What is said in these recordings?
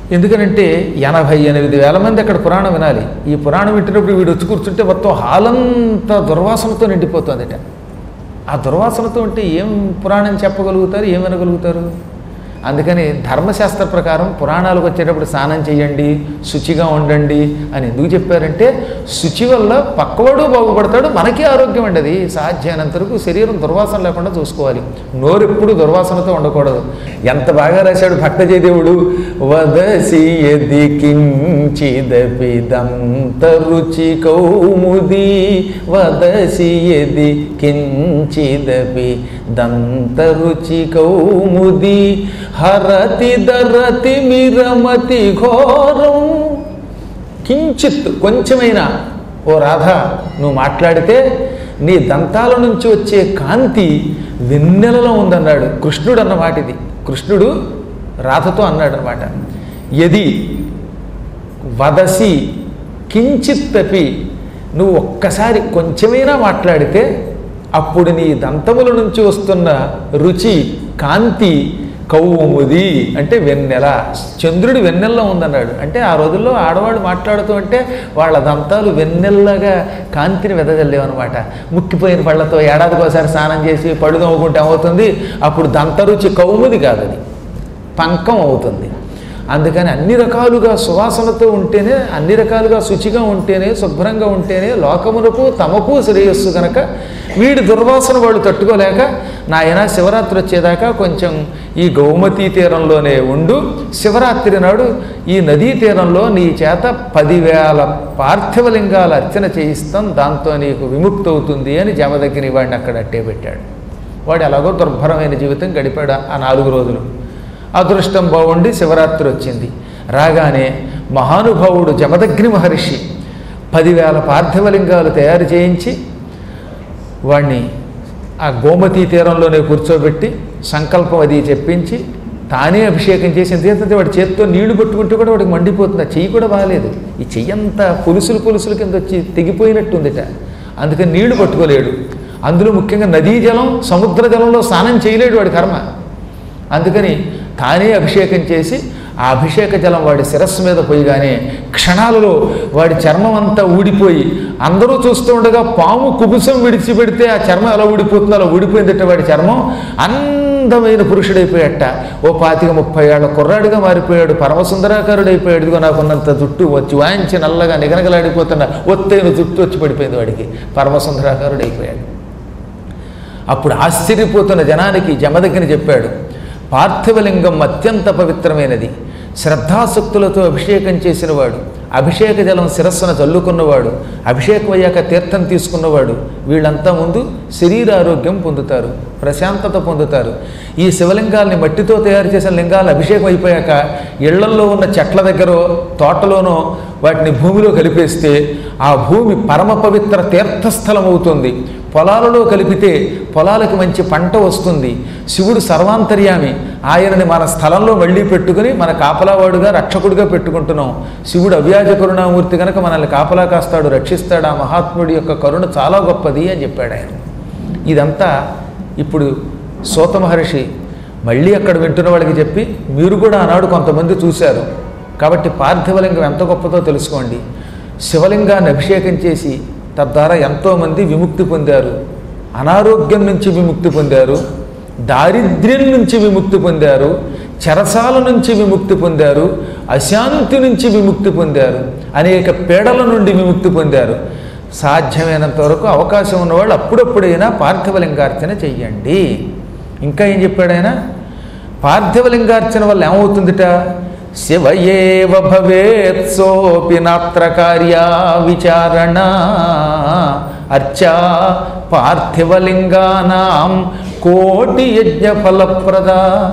ఎందుకనంటే ఎనభై ఎనిమిది వేల మంది అక్కడ పురాణం వినాలి ఈ పురాణం వింటున్నప్పుడు వీడు వచ్చి కూర్చుంటే మొత్తం హాలంతా దుర్వాసనతో నిండిపోతుందట ఆ దుర్వాసనతో ఉంటే ఏం పురాణం చెప్పగలుగుతారు ఏం వినగలుగుతారు అందుకని ధర్మశాస్త్ర ప్రకారం పురాణాలకు వచ్చేటప్పుడు స్నానం చేయండి శుచిగా ఉండండి అని ఎందుకు చెప్పారంటే శుచి వల్ల పక్కవాడు బాగుపడతాడు మనకి ఆరోగ్యం అండి అది సాధ్యమైనంత వరకు శరీరం దుర్వాసన లేకుండా చూసుకోవాలి నోరు ఎప్పుడు దుర్వాసనతో ఉండకూడదు ఎంత బాగా రాశాడు భక్త జయదేవుడు వదసి ఎది కించిదపి దంత రుచి కౌముది వదసి ఎది కించిదపి దంత రుచి కౌముది హరతి దరతి మిరమతి ఘోరం కించిత్ కొంచెమైనా ఓ రాధ నువ్వు మాట్లాడితే నీ దంతాల నుంచి వచ్చే కాంతి వెన్నెలలో ఉందన్నాడు కృష్ణుడు అన్నమాట ఇది కృష్ణుడు రాధతో అన్నాడు అనమాట ఎది వదసి కించిత్తపి నువ్వు ఒక్కసారి కొంచెమైనా మాట్లాడితే అప్పుడు నీ దంతముల నుంచి వస్తున్న రుచి కాంతి కౌముది అంటే వెన్నెల చంద్రుడి వెన్నెల్లో ఉందన్నాడు అంటే ఆ రోజుల్లో ఆడవాళ్ళు మాట్లాడుతూ అంటే వాళ్ళ దంతాలు వెన్నెల్లగా కాంతిని వెదజల్లేవన్నమాట ముక్కిపోయిన పళ్ళతో ఏడాదికి ఒకసారి స్నానం చేసి పళ్ళు తవ్వుకుంటే ఏమవుతుంది అప్పుడు దంతరుచి కౌముది కాదు అది పంకం అవుతుంది అందుకని అన్ని రకాలుగా సువాసనతో ఉంటేనే అన్ని రకాలుగా శుచిగా ఉంటేనే శుభ్రంగా ఉంటేనే లోకమునకు తమకు శ్రేయస్సు కనుక వీడి దుర్వాసన వాళ్ళు తట్టుకోలేక నాయన శివరాత్రి వచ్చేదాకా కొంచెం ఈ గౌమతీ తీరంలోనే ఉండు శివరాత్రి నాడు ఈ నదీ తీరంలో నీ చేత పదివేల పార్థివలింగాల అర్చన చేయిస్తాం దాంతో నీకు విముక్తి అవుతుంది అని జమదగ్గిని వాడిని అక్కడ అట్టే పెట్టాడు వాడు ఎలాగో దుర్భరమైన జీవితం గడిపాడు ఆ నాలుగు రోజులు అదృష్టం బాగుండి శివరాత్రి వచ్చింది రాగానే మహానుభావుడు జమదగ్ని మహర్షి పదివేల పార్థివలింగాలు తయారు చేయించి వాణ్ణి ఆ గోమతీ తీరంలోనే కూర్చోబెట్టి సంకల్పం అది చెప్పించి తానే అభిషేకం చేసి ఎందుకంటే వాడి చేత్తో నీళ్లు పట్టుకుంటే కూడా వాడికి మండిపోతుంది ఆ చెయ్యి కూడా బాగాలేదు ఈ చెయ్యి అంతా పులుసులు పులుసులు కింద వచ్చి తెగిపోయినట్టుందిట అందుకని నీళ్లు పట్టుకోలేడు అందులో ముఖ్యంగా నదీ జలం సముద్ర జలంలో స్నానం చేయలేడు వాడి కర్మ అందుకని తానే అభిషేకం చేసి ఆ అభిషేక జలం వాడి శిరస్సు మీద పోయిగానే క్షణాలలో వాడి చర్మం అంతా ఊడిపోయి అందరూ చూస్తూ ఉండగా పాము కుబుసం విడిచిపెడితే ఆ చర్మం ఎలా ఊడిపోతుందో అలా ఊడిపోయిందట వాడి చర్మం అందమైన పురుషుడైపోయాట ఓ పాతిక ముప్పై ఏళ్ళ కుర్రాడిగా మారిపోయాడు పరమసుందరాకారుడు అయిపోయాడు ఇదిగో నాకున్నంత జుట్టు వచ్చి వాయించి నల్లగా నిగనగలాడిపోతున్న ఒత్తైన జుట్టు వచ్చి పడిపోయింది వాడికి పరమసుందరాకారుడు అయిపోయాడు అప్పుడు ఆశ్చర్యపోతున్న జనానికి జమదగ్గిని చెప్పాడు పార్థివలింగం అత్యంత పవిత్రమైనది శ్రద్ధాసక్తులతో అభిషేకం చేసినవాడు అభిషేక జలం శిరస్సున చల్లుకున్నవాడు అభిషేకం అయ్యాక తీర్థం తీసుకున్నవాడు వీళ్ళంతా ముందు శరీరారోగ్యం పొందుతారు ప్రశాంతత పొందుతారు ఈ శివలింగాల్ని మట్టితో తయారు చేసిన లింగాలు అభిషేకం అయిపోయాక ఇళ్లల్లో ఉన్న చెట్ల దగ్గర తోటలోనో వాటిని భూమిలో కలిపేస్తే ఆ భూమి పరమ పవిత్ర తీర్థస్థలం అవుతుంది పొలాలలో కలిపితే పొలాలకి మంచి పంట వస్తుంది శివుడు సర్వాంతర్యామి ఆయనని మన స్థలంలో మళ్ళీ పెట్టుకుని మన కాపలావాడుగా రక్షకుడిగా పెట్టుకుంటున్నాం శివుడు అవ్యాజ కరుణామూర్తి కనుక మనల్ని కాపలా కాస్తాడు రక్షిస్తాడు ఆ మహాత్ముడి యొక్క కరుణ చాలా గొప్పది అని చెప్పాడు ఆయన ఇదంతా ఇప్పుడు సోత మహర్షి మళ్ళీ అక్కడ వింటున్న వాళ్ళకి చెప్పి మీరు కూడా ఆనాడు కొంతమంది చూశారు కాబట్టి పార్థివలింగం ఎంత గొప్పదో తెలుసుకోండి శివలింగాన్ని అభిషేకం చేసి తద్వారా ఎంతోమంది విముక్తి పొందారు అనారోగ్యం నుంచి విముక్తి పొందారు దారిద్ర్యం నుంచి విముక్తి పొందారు చెరసాల నుంచి విముక్తి పొందారు అశాంతి నుంచి విముక్తి పొందారు అనేక పీడల నుండి విముక్తి పొందారు సాధ్యమైనంత వరకు అవకాశం ఉన్నవాళ్ళు అప్పుడప్పుడైనా పార్థివలింగార్చన చెయ్యండి ఇంకా ఏం చెప్పాడు ఆయన పార్థివలింగార్చన వల్ల ఏమవుతుందిట శివయేవ భవేత్ సోపి నాత్ర కార్యా విచారణ అర్చా పార్థివలింగానాం కోటి యజ్ఞ ఫలప్రద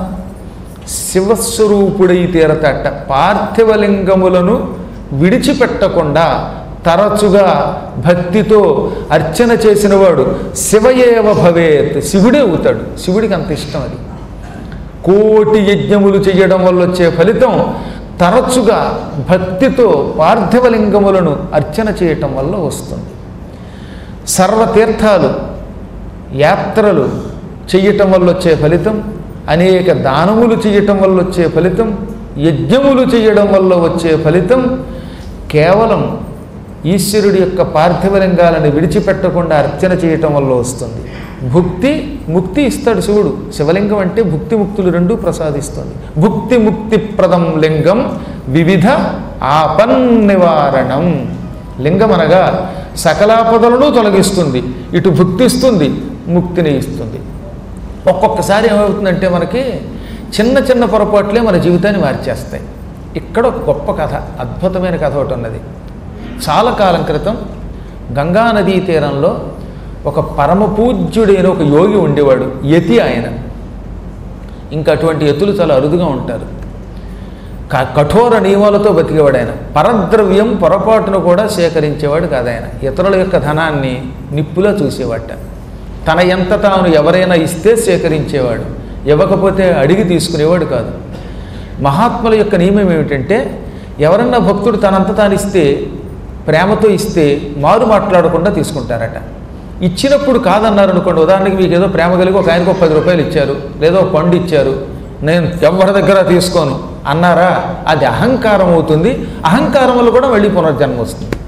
శివస్వరూపుడై తీరతట పార్థివలింగములను విడిచిపెట్టకుండా తరచుగా భక్తితో అర్చన చేసినవాడు శివయేవ భవేత్ శివుడే అవుతాడు శివుడికి అంత ఇష్టం అది కోటి యజ్ఞములు చేయడం వల్ల వచ్చే ఫలితం తరచుగా భక్తితో పార్థివలింగములను అర్చన చేయటం వల్ల వస్తుంది సర్వతీర్థాలు యాత్రలు చెయ్యటం వల్ల వచ్చే ఫలితం అనేక దానములు చేయటం వల్ల వచ్చే ఫలితం యజ్ఞములు చేయడం వల్ల వచ్చే ఫలితం కేవలం ఈశ్వరుడి యొక్క పార్థివలింగాలను విడిచిపెట్టకుండా అర్చన చేయటం వల్ల వస్తుంది భుక్తి ముక్తి ఇస్తాడు శివుడు శివలింగం అంటే భుక్తి ముక్తులు రెండూ ప్రసాదిస్తుంది భుక్తి ముక్తి ప్రదం లింగం వివిధ ఆపన్ నివారణం లింగం అనగా సకలాపదలను తొలగిస్తుంది ఇటు భుక్తిస్తుంది ముక్తిని ఇస్తుంది ఒక్కొక్కసారి ఏమవుతుందంటే మనకి చిన్న చిన్న పొరపాట్లే మన జీవితాన్ని మార్చేస్తాయి ఇక్కడ ఒక గొప్ప కథ అద్భుతమైన కథ ఒకటి ఉన్నది చాలా కాలం క్రితం గంగా నదీ తీరంలో ఒక పరమ పూజ్యుడైన ఒక యోగి ఉండేవాడు యతి ఆయన ఇంకా అటువంటి యతులు చాలా అరుదుగా ఉంటారు క- కఠోర నియమాలతో బతికేవాడు ఆయన పరద్రవ్యం పొరపాటును కూడా సేకరించేవాడు కాదు ఆయన ఇతరుల యొక్క ధనాన్ని నిప్పులా చూసేవాట తన ఎంత తాను ఎవరైనా ఇస్తే సేకరించేవాడు ఇవ్వకపోతే అడిగి తీసుకునేవాడు కాదు మహాత్ముల యొక్క నియమం ఏమిటంటే ఎవరన్నా భక్తుడు తనంత తాను ఇస్తే ప్రేమతో ఇస్తే మారు మాట్లాడకుండా తీసుకుంటారట ఇచ్చినప్పుడు కాదన్నారు అనుకోండి ఉదాహరణకి మీకు ఏదో ప్రేమ కలిగి ఒక ఆయనకు ఒక పది రూపాయలు ఇచ్చారు లేదా ఒక పండు ఇచ్చారు నేను ఎవరి దగ్గర తీసుకోను అన్నారా అది అహంకారం అవుతుంది అహంకారం వల్ల కూడా మళ్ళీ పునర్జన్మ వస్తుంది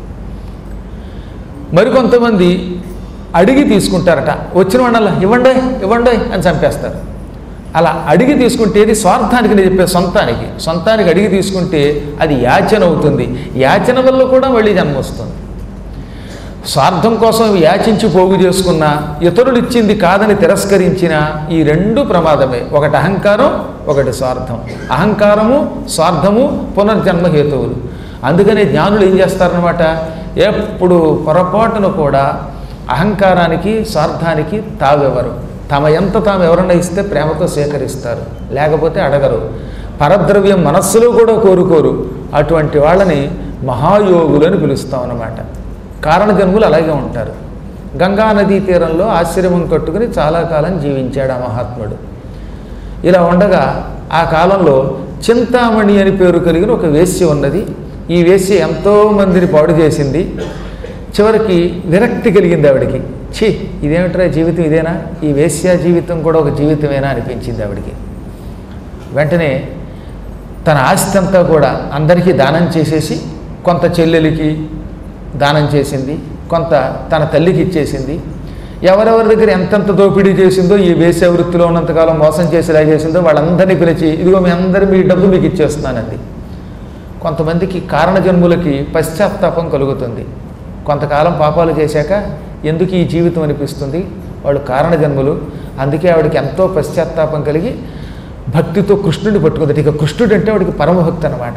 మరికొంతమంది అడిగి తీసుకుంటారట వచ్చిన వాళ్ళ ఇవ్వండి ఇవ్వండి అని చంపేస్తారు అలా అడిగి తీసుకుంటే ఇది స్వార్థానికి నేను చెప్పే సొంతానికి సొంతానికి అడిగి తీసుకుంటే అది యాచన అవుతుంది యాచన వల్ల కూడా మళ్ళీ జన్మ వస్తుంది స్వార్థం కోసం యాచించి పోగు చేసుకున్న ఇతరులు ఇచ్చింది కాదని తిరస్కరించిన ఈ రెండు ప్రమాదమే ఒకటి అహంకారం ఒకటి స్వార్థం అహంకారము స్వార్థము పునర్జన్మ హేతువులు అందుకనే జ్ఞానులు ఏం చేస్తారనమాట ఎప్పుడు పొరపాటును కూడా అహంకారానికి స్వార్థానికి తావెవరు తమ ఎంత తాము ఎవరన్నా ఇస్తే ప్రేమతో సేకరిస్తారు లేకపోతే అడగరు పరద్రవ్యం మనస్సులో కూడా కోరుకోరు అటువంటి వాళ్ళని మహాయోగులు అని పిలుస్తాం అన్నమాట కారణజన్ములు అలాగే ఉంటారు గంగా నదీ తీరంలో ఆశ్రమం కట్టుకుని చాలా కాలం జీవించాడు ఆ మహాత్ముడు ఇలా ఉండగా ఆ కాలంలో చింతామణి అని పేరు కలిగిన ఒక వేశ్య ఉన్నది ఈ వేశ్య ఎంతో మందిని పాడు చేసింది చివరికి విరక్తి కలిగింది ఆవిడికి ఛీ ఇదేమిట్రా జీవితం ఇదేనా ఈ వేశ్య జీవితం కూడా ఒక జీవితమేనా అనిపించింది ఆవిడికి వెంటనే తన ఆస్తి అంతా కూడా అందరికీ దానం చేసేసి కొంత చెల్లెలికి దానం చేసింది కొంత తన తల్లికి ఇచ్చేసింది ఎవరెవరి దగ్గర ఎంతెంత దోపిడీ చేసిందో ఈ వేశ్య వృత్తిలో ఉన్నంతకాలం మోసం చేసేలా చేసిందో వాళ్ళందరినీ పిలిచి ఇదిగో మీ అందరి మీ డబ్బు మీకు ఇచ్చేస్తున్నానండి కొంతమందికి కారణజన్ములకి పశ్చాత్తాపం కలుగుతుంది కొంతకాలం పాపాలు చేశాక ఎందుకు ఈ జీవితం అనిపిస్తుంది వాళ్ళు కారణజన్ములు అందుకే ఆవిడకి ఎంతో పశ్చాత్తాపం కలిగి భక్తితో కృష్ణుడిని పట్టుకుంది ఇక కృష్ణుడు అంటే ఆవిడకి పరమభక్తి అనమాట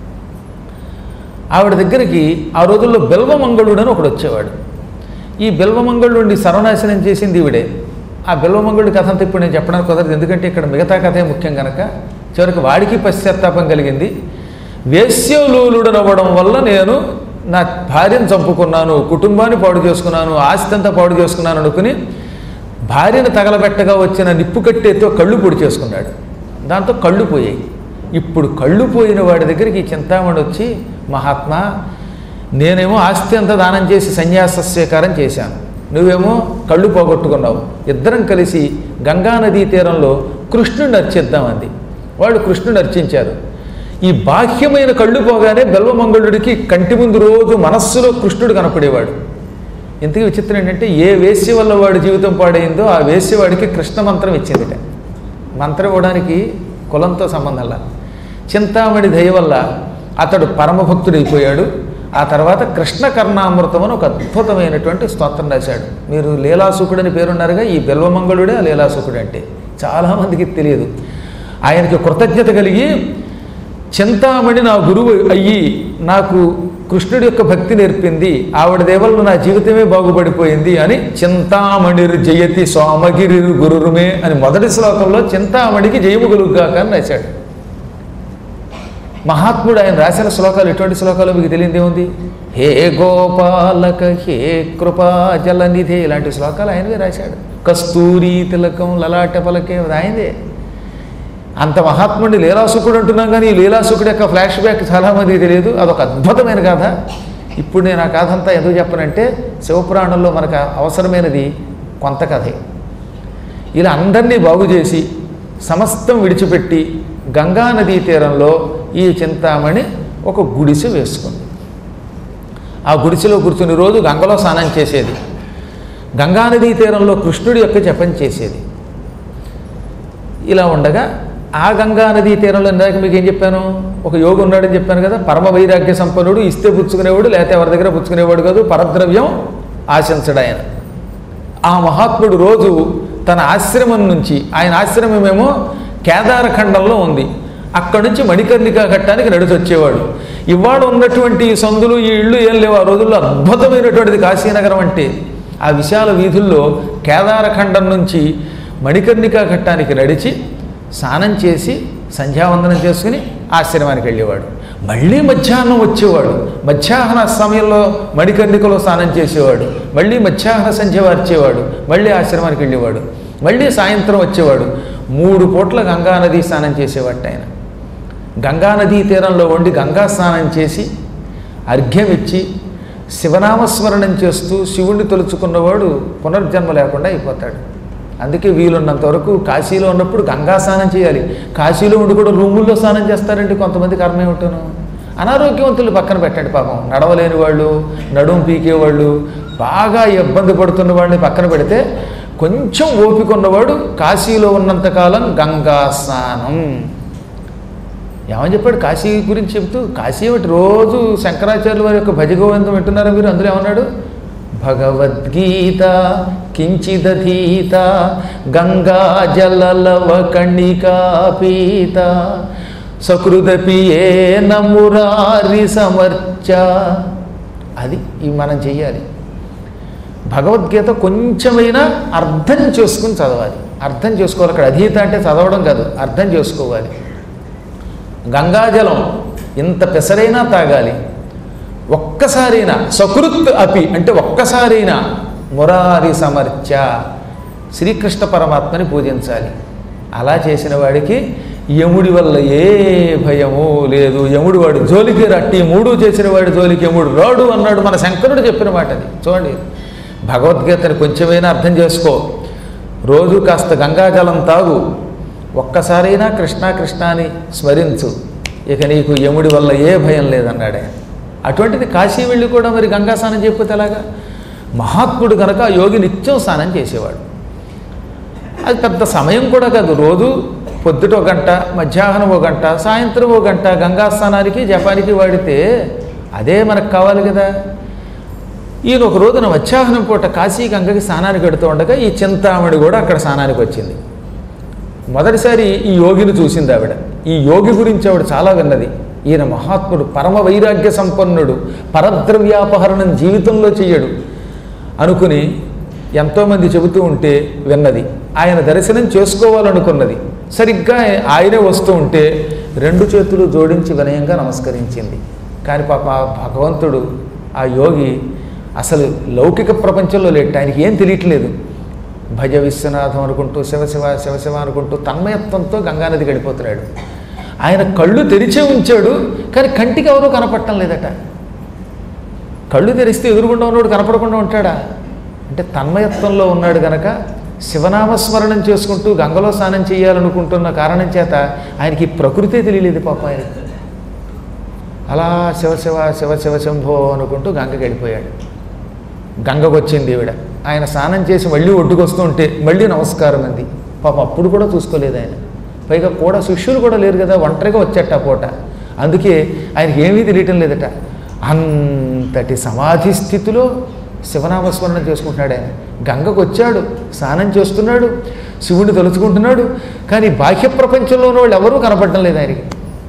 ఆవిడ దగ్గరికి ఆ రోజుల్లో బెల్వమంగళుడు అని ఒకడు వచ్చేవాడు ఈ బెల్వమంగళుడిని సర్వనాశనం చేసింది ఈవిడే ఆ బెల్వమంగళుడి కథ అంతా ఇప్పుడు నేను చెప్పడానికి కుదరదు ఎందుకంటే ఇక్కడ మిగతా కథే ముఖ్యం కనుక చివరికి వాడికి పశ్చాత్తాపం కలిగింది వేశ్యలోలుడనవ్వడం వల్ల నేను నా భార్యను చంపుకున్నాను కుటుంబాన్ని పాడు చేసుకున్నాను ఆస్తి అంతా పాడు చేసుకున్నాను అనుకుని భార్యను తగలబెట్టగా వచ్చిన నిప్పు కట్టేతో కళ్ళు పొడి చేసుకున్నాడు దాంతో కళ్ళు పోయాయి ఇప్పుడు కళ్ళు పోయిన వాడి దగ్గరికి ఈ చింతామణి వచ్చి మహాత్మా నేనేమో ఆస్తి అంతా దానం చేసి సన్యాస స్వీకారం చేశాను నువ్వేమో కళ్ళు పోగొట్టుకున్నావు ఇద్దరం కలిసి గంగా నదీ తీరంలో కృష్ణుడిని అర్చిద్దామంది వాళ్ళు కృష్ణుడిని అర్చించారు ఈ బాహ్యమైన కళ్ళు పోగానే బెల్వమంగళుడికి కంటి ముందు రోజు మనస్సులో కృష్ణుడు కనపడేవాడు ఇంతకీ విచిత్రం ఏంటంటే ఏ వేశ్య వల్ల వాడి జీవితం పాడైందో ఆ వేశ్య వాడికి కృష్ణ మంత్రం ఇచ్చిందిట మంత్రం ఇవ్వడానికి కులంతో సంబంధంలా చింతామణి దయ వల్ల అతడు పరమభక్తుడైపోయాడు ఆ తర్వాత కృష్ణ కర్ణామృతం అని ఒక అద్భుతమైనటువంటి స్తోత్రం రాశాడు మీరు లీలాసుకుడు అని పేరున్నారుగా ఈ బెల్వమంగళుడే ఆ లీలాసుకుడు అంటే చాలామందికి తెలియదు ఆయనకి కృతజ్ఞత కలిగి చింతామణి నా గురువు అయ్యి నాకు కృష్ణుడి యొక్క భక్తి నేర్పింది ఆవిడ దేవల్లో నా జీవితమే బాగుపడిపోయింది అని చింతామణిర్ జయతి సోమగిరి గురురుమే అని మొదటి శ్లోకంలో చింతామణికి జయము కలుగుగాక అని రాశాడు మహాత్ముడు ఆయన రాసిన శ్లోకాలు ఎటువంటి శ్లోకాలు మీకు తెలియదు ఏముంది హే గోపాలక హే కృపా జలనిధే ఇలాంటి శ్లోకాలు ఆయనవే రాశాడు కస్తూరి తిలకం లలాట పలకే అది ఆయనదే అంత మహాత్ముడిని లీలాసుకుడు అంటున్నాం కానీ ఈ లీలాసుకుడు యొక్క ఫ్లాష్ బ్యాక్ చాలామందికి తెలియదు అదొక అద్భుతమైన కథ ఇప్పుడు నేను ఆ కథ అంతా ఎందుకు చెప్పనంటే శివపురాణంలో మనకు అవసరమైనది కొంత కథే ఇలా అందరినీ బాగు చేసి సమస్తం విడిచిపెట్టి గంగా నదీ తీరంలో ఈ చింతామణి ఒక గుడిసె వేసుకుంది ఆ గుడిసెలో కూర్చుని రోజు గంగలో స్నానం చేసేది గంగానదీ తీరంలో కృష్ణుడి యొక్క జపం చేసేది ఇలా ఉండగా ఆ గంగా నదీ తీరంలో ఇందాక మీకు ఏం చెప్పాను ఒక యోగి ఉన్నాడని చెప్పాను కదా పరమ వైరాగ్య సంపన్నుడు ఇస్తే పుచ్చుకునేవాడు లేకపోతే ఎవరి దగ్గర పుచ్చుకునేవాడు కాదు పరద్రవ్యం ఆశించడు ఆయన ఆ మహాత్ముడు రోజు తన ఆశ్రమం నుంచి ఆయన ఆశ్రమమేమో కేదారఖండంలో ఉంది అక్కడి నుంచి మణికర్ణికా ఘట్టానికి నడిచి వచ్చేవాడు ఇవాళ ఉన్నటువంటి ఈ సందులు ఈ ఇళ్ళు ఏం లేవు ఆ రోజుల్లో అద్భుతమైనటువంటిది కాశీనగరం అంటే ఆ విశాల వీధుల్లో కేదారఖండం నుంచి మణికర్ణికా ఘట్టానికి నడిచి స్నానం చేసి సంధ్యావందనం చేసుకుని ఆశ్రమానికి వెళ్ళేవాడు మళ్ళీ మధ్యాహ్నం వచ్చేవాడు మధ్యాహ్న సమయంలో మణికర్ణికలో స్నానం చేసేవాడు మళ్ళీ మధ్యాహ్న సంధ్య వార్చేవాడు మళ్ళీ ఆశ్రమానికి వెళ్ళేవాడు మళ్ళీ సాయంత్రం వచ్చేవాడు మూడు పూట్ల గంగానది స్నానం చేసేవాడు ఆయన గంగానదీ తీరంలో ఉండి గంగా స్నానం చేసి అర్ఘ్యం ఇచ్చి శివనామస్మరణం చేస్తూ శివుణ్ణి తలుచుకున్నవాడు పునర్జన్మ లేకుండా అయిపోతాడు అందుకే వీలున్నంత వరకు కాశీలో ఉన్నప్పుడు గంగా స్నానం చేయాలి కాశీలో ఉండి కూడా రూముల్లో స్నానం చేస్తారంటే కొంతమంది కర్మ ఏమిటను అనారోగ్యవంతులు పక్కన పెట్టండి పాపం నడవలేని వాళ్ళు నడుము పీకేవాళ్ళు బాగా ఇబ్బంది పడుతున్న వాళ్ళని పక్కన పెడితే కొంచెం ఓపిక ఉన్నవాడు కాశీలో ఉన్నంతకాలం గంగా స్నానం ఏమని చెప్పాడు కాశీ గురించి చెబుతూ కాశీ ఏమిటి రోజు శంకరాచార్యుల వారి యొక్క భజగోవిందం వింటున్నారా మీరు అందులో ఏమన్నాడు భగవద్గీత కించిదధీత గంగా జలలవ కణికా పీత సకృదపి ఏ నమురారి సమర్చ అది ఇవి మనం చెయ్యాలి భగవద్గీత కొంచెమైనా అర్థం చేసుకుని చదవాలి అర్థం చేసుకోవాలి అక్కడ అధీత అంటే చదవడం కాదు అర్థం చేసుకోవాలి గంగాజలం ఇంత పెసరైనా తాగాలి ఒక్కసారైనా సకృత్ అపి అంటే ఒక్కసారైనా మురారి సమర్చ శ్రీకృష్ణ పరమాత్మని పూజించాలి అలా చేసిన వాడికి యముడి వల్ల ఏ భయము లేదు యముడు వాడు జోలికి రట్టి మూడు చేసిన వాడి జోలికి యముడు రాడు అన్నాడు మన శంకరుడు చెప్పిన మాట అది చూడండి భగవద్గీతని కొంచెమైనా అర్థం చేసుకో రోజు కాస్త గంగాజలం తాగు ఒక్కసారైనా కృష్ణ కృష్ణ అని స్మరించు ఇక నీకు యముడి వల్ల ఏ భయం లేదన్నాడు ఆయన అటువంటిది కాశీ వెళ్ళి కూడా మరి గంగా స్నానం చేయకపోతే ఎలాగా మహాత్ముడు కనుక ఆ యోగి నిత్యం స్నానం చేసేవాడు అది పెద్ద సమయం కూడా కాదు రోజు పొద్దుట ఒక గంట మధ్యాహ్నం ఒక గంట సాయంత్రం ఒక గంట గంగా స్నానానికి జపానికి వాడితే అదే మనకు కావాలి కదా ఈయన ఒక రోజున మధ్యాహ్నం పూట కాశీ గంగకి స్నానానికి వెడుతూ ఉండగా ఈ చింతామణి కూడా అక్కడ స్నానానికి వచ్చింది మొదటిసారి ఈ యోగిని చూసింది ఆవిడ ఈ యోగి గురించి ఆవిడ చాలా విన్నది ఈయన మహాత్ముడు పరమ వైరాగ్య సంపన్నుడు పరద్రవ్యాపహరణం జీవితంలో చెయ్యడు అనుకుని ఎంతోమంది చెబుతూ ఉంటే విన్నది ఆయన దర్శనం చేసుకోవాలనుకున్నది సరిగ్గా ఆయనే వస్తూ ఉంటే రెండు చేతులు జోడించి వినయంగా నమస్కరించింది కానీ పాప ఆ భగవంతుడు ఆ యోగి అసలు లౌకిక ప్రపంచంలో లేట ఆయనకి ఏం తెలియట్లేదు భజ విశ్వనాథం అనుకుంటూ శివశివ శివశివ అనుకుంటూ తన్మయత్వంతో గంగానది గడిపోతున్నాడు ఆయన కళ్ళు తెరిచే ఉంచాడు కానీ కంటికి ఎవరూ కనపడటం లేదట కళ్ళు తెరిస్తే ఎదురుగుండా ఉన్నవాడు కనపడకుండా ఉంటాడా అంటే తన్మయత్వంలో ఉన్నాడు గనక శివనామస్మరణం చేసుకుంటూ గంగలో స్నానం చేయాలనుకుంటున్న కారణం చేత ఆయనకి ప్రకృతే తెలియలేదు పాప ఆయనకి అలా శివ శివ శివ శివ శంభో అనుకుంటూ గంగకి వెళ్ళిపోయాడు గంగకు వచ్చింది ఈవిడ ఆయన స్నానం చేసి మళ్ళీ ఒడ్డుకొస్తూ ఉంటే మళ్ళీ నమస్కారం అంది పాప అప్పుడు కూడా చూసుకోలేదు ఆయన పైగా కూడా శిష్యులు కూడా లేరు కదా ఒంటరిగా వచ్చేట ఆ పూట అందుకే ఆయనకి ఏమీ తెలియటం లేదట అంతటి సమాధి స్థితిలో శివనామస్మరణ చేసుకుంటున్నాడు ఆయన గంగకు వచ్చాడు స్నానం చేస్తున్నాడు శివుడిని తలుచుకుంటున్నాడు కానీ బాహ్య ప్రపంచంలో ఉన్న వాళ్ళు ఎవరూ కనపడటం లేదు ఆయనకి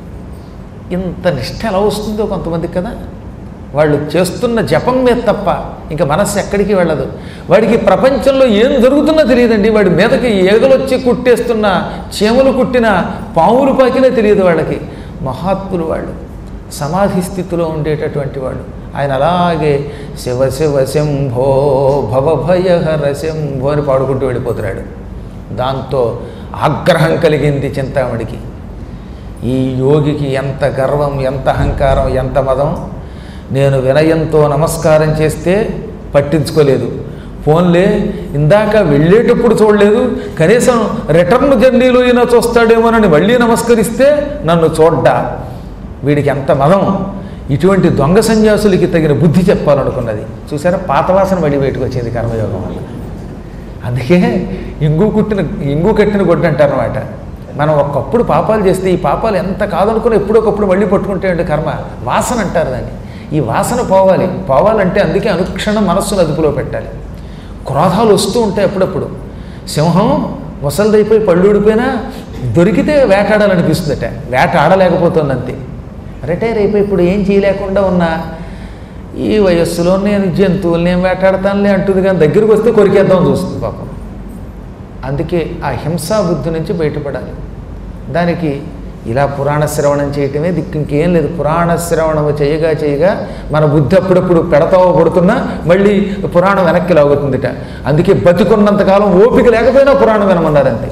ఇంత నిష్ట ఎలా వస్తుందో కొంతమందికి కదా వాళ్ళు చేస్తున్న జపం మీద తప్ప ఇంకా మనస్సు ఎక్కడికి వెళ్ళదు వాడికి ప్రపంచంలో ఏం జరుగుతున్నా తెలియదండి వాడి మీదకి ఏగలొచ్చి కుట్టేస్తున్న చీమలు కుట్టిన పాములు పాకినా తెలియదు వాళ్ళకి మహాత్ములు వాళ్ళు సమాధి స్థితిలో ఉండేటటువంటి వాళ్ళు ఆయన అలాగే శివ శివ శంభో భవభయహర శంభో అని పాడుకుంటూ వెళ్ళిపోతున్నాడు దాంతో ఆగ్రహం కలిగింది చింతామణికి ఈ యోగికి ఎంత గర్వం ఎంత అహంకారం ఎంత మదం నేను వినయంతో నమస్కారం చేస్తే పట్టించుకోలేదు ఫోన్లే ఇందాక వెళ్ళేటప్పుడు చూడలేదు కనీసం రిటర్న్ జర్నీలో అయినా చూస్తాడేమోనని మళ్ళీ నమస్కరిస్తే నన్ను చూడ్డా వీడికి ఎంత మదం ఇటువంటి దొంగ సన్యాసులకి తగిన బుద్ధి చెప్పాలనుకున్నది చూసారా పాత వాసన మళ్ళీ బయటకు వచ్చింది కర్మయోగం వల్ల అందుకే ఇంగు కుట్టిన ఇంగు కట్టిన గొడ్డు అంటారనమాట మనం ఒకప్పుడు పాపాలు చేస్తే ఈ పాపాలు ఎంత కాదనుకుని ఎప్పుడొకప్పుడు మళ్ళీ పట్టుకుంటే అంటే కర్మ వాసన అంటారు దాన్ని ఈ వాసన పోవాలి పోవాలంటే అందుకే అనుక్షణం మనస్సును అదుపులో పెట్టాలి క్రోధాలు వస్తూ ఉంటాయి అప్పుడప్పుడు సింహం ముసలిదైపోయి పళ్ళు ఊడిపోయినా దొరికితే వేటాడాలనిపిస్తుందట వేట ఆడలేకపోతుంది అంతే రిటైర్ అయిపోయి ఇప్పుడు ఏం చేయలేకుండా ఉన్నా ఈ వయస్సులో నేను జంతువుల్ని ఏం వేటాడతానులే అంటుంది కానీ దగ్గరికి వస్తే కొరికేద్దాం చూస్తుంది పాపం అందుకే ఆ హింసా బుద్ధి నుంచి బయటపడాలి దానికి ఇలా పురాణ శ్రవణం చేయటమే దిక్కు ఇంకేం లేదు పురాణ శ్రవణము చేయగా చేయగా మన బుద్ధి అప్పుడప్పుడు పెడతావో పడుతున్నా మళ్ళీ పురాణం వెనక్కి లాగుతుందిట అందుకే బతికున్నంతకాలం ఓపిక లేకపోయినా పురాణం వినమన్నారంతే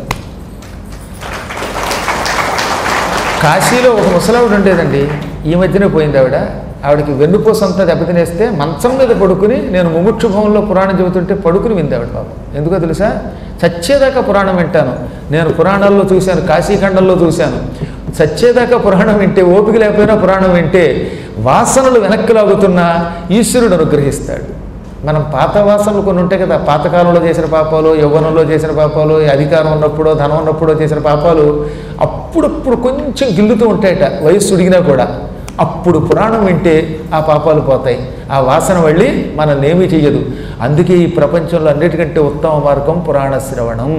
కాశీలో ఒక ముసలావిడ ఉండేదండి ఈ మధ్యనే పోయింది ఆవిడ ఆవిడకి వెన్నుపూస అంతా దెబ్బతినేస్తే మంచం మీద పడుకుని నేను ముముక్షు భవన్లో పురాణం చెబుతుంటే పడుకుని వింది ఆవిడ పాపం ఎందుకో తెలుసా చచ్చేదాకా పురాణం వింటాను నేను పురాణాల్లో చూశాను కాశీఖండంలో చూశాను చచ్చేదాకా పురాణం వింటే ఓపిక లేకపోయినా పురాణం వింటే వాసనలు వెనక్కి లాగుతున్నా ఈశ్వరుడు అనుగ్రహిస్తాడు మనం పాత వాసనలు కొన్ని ఉంటాయి కదా పాతకాలంలో చేసిన పాపాలు యవ్వనంలో చేసిన పాపాలు అధికారం ఉన్నప్పుడో ధనం ఉన్నప్పుడో చేసిన పాపాలు అప్పుడప్పుడు కొంచెం గిల్లుతూ ఉంటాయట వయస్సు ఉడిగినా కూడా అప్పుడు పురాణం వింటే ఆ పాపాలు పోతాయి ఆ వాసన వెళ్ళి మనల్నేమీ చెయ్యదు అందుకే ఈ ప్రపంచంలో అన్నిటికంటే ఉత్తమ మార్గం పురాణ శ్రవణం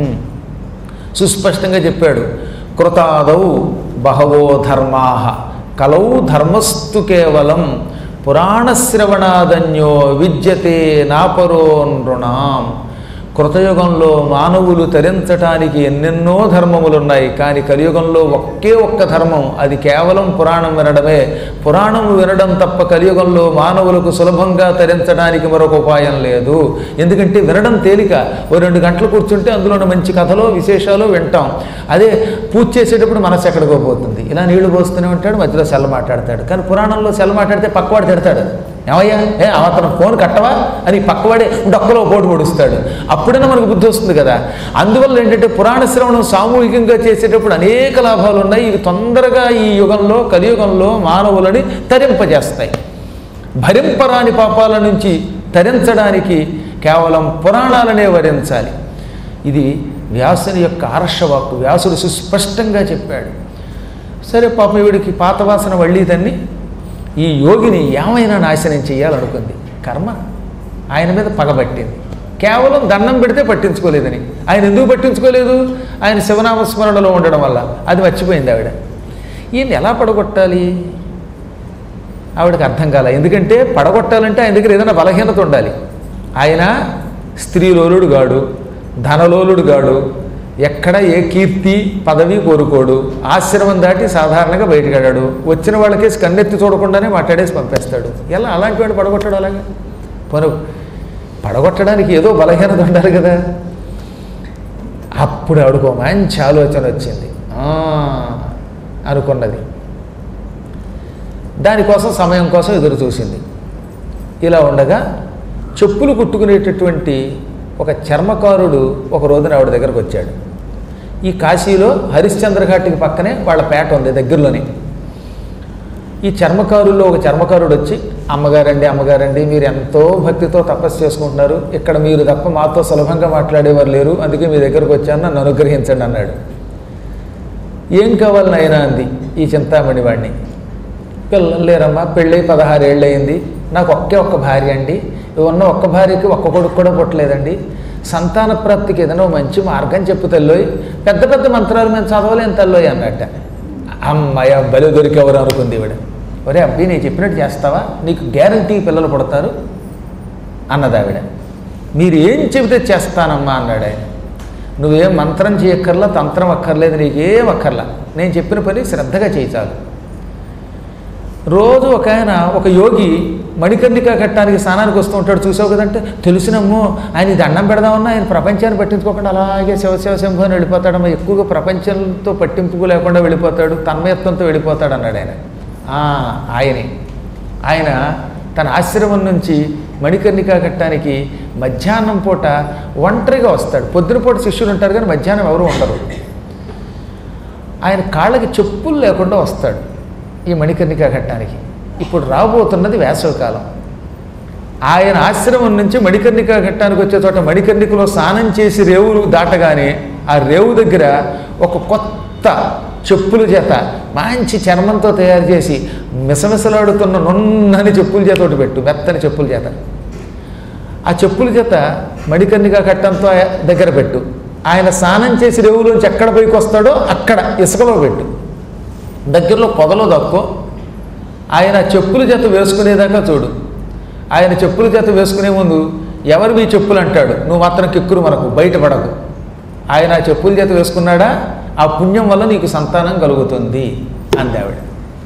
సుస్పష్టంగా చెప్పాడు కృతాదౌ బహవో ధర్మా కలౌ ధర్మస్తు కేవలం పురాణశ్రవణాదన్యో విద్యతే నాపరో నృణాం కృతయుగంలో మానవులు తరించటానికి ఎన్నెన్నో ధర్మములున్నాయి కానీ కలియుగంలో ఒకే ఒక్క ధర్మం అది కేవలం పురాణం వినడమే పురాణం వినడం తప్ప కలియుగంలో మానవులకు సులభంగా తరించడానికి మరొక ఉపాయం లేదు ఎందుకంటే వినడం తేలిక ఓ రెండు గంటలు కూర్చుంటే అందులో మంచి కథలో విశేషాలు వింటాం అదే పూజ చేసేటప్పుడు మనసు ఎక్కడికో పోతుంది ఇలా నీళ్లు పోస్తూనే ఉంటాడు మధ్యలో సెల్ల మాట్లాడతాడు కానీ పురాణంలో సెల్ల మాట్లాడితే పక్కవాడు తిడతాడు ఏమయ్యా ఏ అతను ఫోన్ కట్టవా అని పక్కవాడే డొక్కలో పోటు పొడుస్తాడు అప్పుడైనా మనకు బుద్ధి వస్తుంది కదా అందువల్ల ఏంటంటే పురాణ శ్రవణం సామూహికంగా చేసేటప్పుడు అనేక లాభాలు ఉన్నాయి ఇవి తొందరగా ఈ యుగంలో కలియుగంలో మానవులని తరింపజేస్తాయి భరింపరాని పాపాల నుంచి తరించడానికి కేవలం పురాణాలనే వరించాలి ఇది వ్యాసుని యొక్క ఆర్షవాక్కు వ్యాసుడు సుస్పష్టంగా చెప్పాడు సరే పాపం వీడికి పాత వాసన వళ్ళీదన్ని ఈ యోగిని ఏమైనా నాశనం చేయాలనుకుంది కర్మ ఆయన మీద పగబట్టింది కేవలం దండం పెడితే పట్టించుకోలేదని ఆయన ఎందుకు పట్టించుకోలేదు ఆయన శివనామస్మరణలో ఉండడం వల్ల అది మర్చిపోయింది ఆవిడ ఈయన ఎలా పడగొట్టాలి ఆవిడకి అర్థం కాల ఎందుకంటే పడగొట్టాలంటే ఆయన దగ్గర ఏదైనా బలహీనత ఉండాలి ఆయన స్త్రీలోలుడు గాడు ధనలోలుడు గాడు ఎక్కడ ఏ కీర్తి పదవి కోరుకోడు ఆశ్రమం దాటి సాధారణంగా బయటకెళ్ళాడు వచ్చిన వాళ్ళకి కన్నెత్తి చూడకుండానే మాట్లాడేసి పంపేస్తాడు ఎలా అలాంటి వాడు పడగొట్టాడు అలాగా పను పడగొట్టడానికి ఏదో బలహీనత ఉండాలి కదా అప్పుడు ఆవిడకు మంచి ఆలోచన వచ్చింది ఆ, అనుకున్నది దానికోసం సమయం కోసం ఎదురు చూసింది ఇలా ఉండగా చెప్పులు కుట్టుకునేటటువంటి ఒక చర్మకారుడు ఒక రోజున ఆవిడ దగ్గరకు వచ్చాడు ఈ కాశీలో హరిశ్చంద్ర ఘాట్కి పక్కనే వాళ్ళ పేట ఉంది దగ్గరలోనే ఈ చర్మకారుల్లో ఒక చర్మకారుడు వచ్చి అమ్మగారండి అమ్మగారండి మీరు ఎంతో భక్తితో తపస్సు చేసుకుంటున్నారు ఇక్కడ మీరు తప్ప మాతో సులభంగా మాట్లాడేవారు లేరు అందుకే మీ దగ్గరకు వచ్చాను నన్ను అనుగ్రహించండి అన్నాడు ఏం కావాలి నాయనా అంది ఈ చింతామణి వాడిని పిల్లలు లేరమ్మా పెళ్ళై పదహారేళ్ళు అయింది నాకు ఒకే ఒక్క భార్య అండి ఉన్న ఒక్క భార్యకి ఒక్క కొడుకు కూడా పుట్టలేదండి సంతాన ప్రాప్తికి ఏదైనా ఓ మంచి మార్గం చెప్పు తల్లోయ్ పెద్ద పెద్ద మంత్రాలు మేము చదవలేం తల్లోయ్ అన్నట్ట అమ్మాయ బలి దొరికెవరు అనుకుంది ఈవిడ ఒరే అబ్బి నేను చెప్పినట్టు చేస్తావా నీకు గ్యారంటీ పిల్లలు పుడతారు అన్నది ఆవిడ మీరు ఏం చెబితే చేస్తానమ్మా అన్నాడు ఆయన నువ్వేం మంత్రం చేయక్కర్లా తంత్రం అక్కర్లేదు నీకేం అక్కర్లా నేను చెప్పిన పని శ్రద్ధగా చేయి చాలు రోజు ఒక ఆయన ఒక యోగి మణికర్ణిక కట్టడానికి స్నానానికి వస్తూ ఉంటాడు చూసావు కదంటే తెలుసునమ్మో ఆయన దండం పెడదామన్నా ఆయన ప్రపంచాన్ని పట్టించుకోకుండా అలాగే శివ శివ శంభు అని వెళ్ళిపోతాడమ్మా ఎక్కువగా ప్రపంచంతో పట్టింపు లేకుండా వెళ్ళిపోతాడు తన్మయత్వంతో వెళ్ళిపోతాడు అన్నాడు ఆయన "ఆ, ఆయనే ఆయన తన ఆశ్రమం నుంచి మణికర్ణిక కట్టడానికి మధ్యాహ్నం పూట ఒంటరిగా వస్తాడు పొద్దున పూట శిష్యులు ఉంటారు కానీ మధ్యాహ్నం ఎవరు ఉండరు ఆయన కాళ్ళకి చెప్పులు లేకుండా వస్తాడు ఈ మణికర్ణిక ఘట్టానికి ఇప్పుడు రాబోతున్నది వేసవికాలం ఆయన ఆశ్రమం నుంచి మణికర్ణిక ఘట్టానికి వచ్చే చోట మణికర్ణికలో స్నానం చేసి రేవులు దాటగానే ఆ రేవు దగ్గర ఒక కొత్త చెప్పుల చేత మంచి చర్మంతో తయారు చేసి మిసమిసలాడుతున్న నున్నని చెప్పుల చేత ఒకటి పెట్టు మెత్తని చెప్పుల చేత ఆ చెప్పుల చేత మడికన్నిక కట్టంతో ఆయ- దగ్గర పెట్టు ఆయన స్నానం చేసి రేవులోంచి ఎక్కడ పైకి వస్తాడో అక్కడ ఇసుకలో పెట్టు దగ్గరలో పొదలో దక్కో ఆయన చెప్పుల చేత వేసుకునేదాకా చూడు ఆయన చెప్పుల చేత వేసుకునే ముందు ఎవరు మీ చెప్పులు అంటాడు నువ్వు మాత్రం కిక్కురు మనకు బయటపడకు ఆయన ఆ చెప్పుల చేత వేసుకున్నాడా ఆ పుణ్యం వల్ల నీకు సంతానం కలుగుతుంది అంది ఆవిడ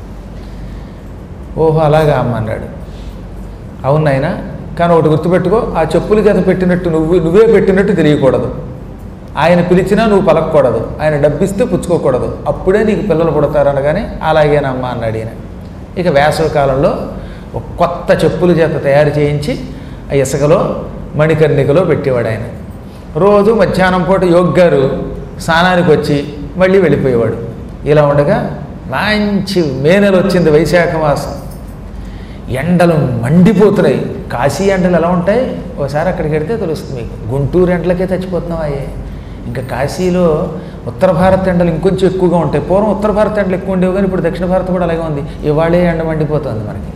ఓహో అలాగా అమ్మ అన్నాడు అవును నాయన కానీ ఒకటి గుర్తుపెట్టుకో ఆ చెప్పుల చేత పెట్టినట్టు నువ్వు నువ్వే పెట్టినట్టు తెలియకూడదు ఆయన పిలిచినా నువ్వు పలకకూడదు ఆయన డబ్బిస్తే పుచ్చుకోకూడదు అప్పుడే నీకు పిల్లలు పుడతారు అనగానే అలాగేనమ్మా అన్నాడు ఈయన ఇక వేసవి కాలంలో ఒక కొత్త చెప్పుల చేత తయారు చేయించి ఆ ఇసుకలో మణికర్ణికలో పెట్టేవాడు ఆయన రోజు మధ్యాహ్నం పూట యోగ్ గారు స్నానానికి వచ్చి మళ్ళీ వెళ్ళిపోయేవాడు ఇలా ఉండగా మంచి మే నెల వచ్చింది వైశాఖ మాసం ఎండలు మండిపోతున్నాయి కాశీ ఎండలు ఎలా ఉంటాయి ఒకసారి అక్కడికి వెడితే తెలుస్తుంది మీకు గుంటూరు ఎండలకే చచ్చిపోతున్నావు అయ్యే ఇంకా కాశీలో ఉత్తర భారత్ ఎండలు ఇంకొంచెం ఎక్కువగా ఉంటాయి పూర్వం ఉత్తర భారత్ ఎండలు ఎక్కువ ఉండేవి కానీ ఇప్పుడు దక్షిణ భారత్ కూడా అలాగే ఉంది ఇవాళే ఎండ మండిపోతుంది మనకి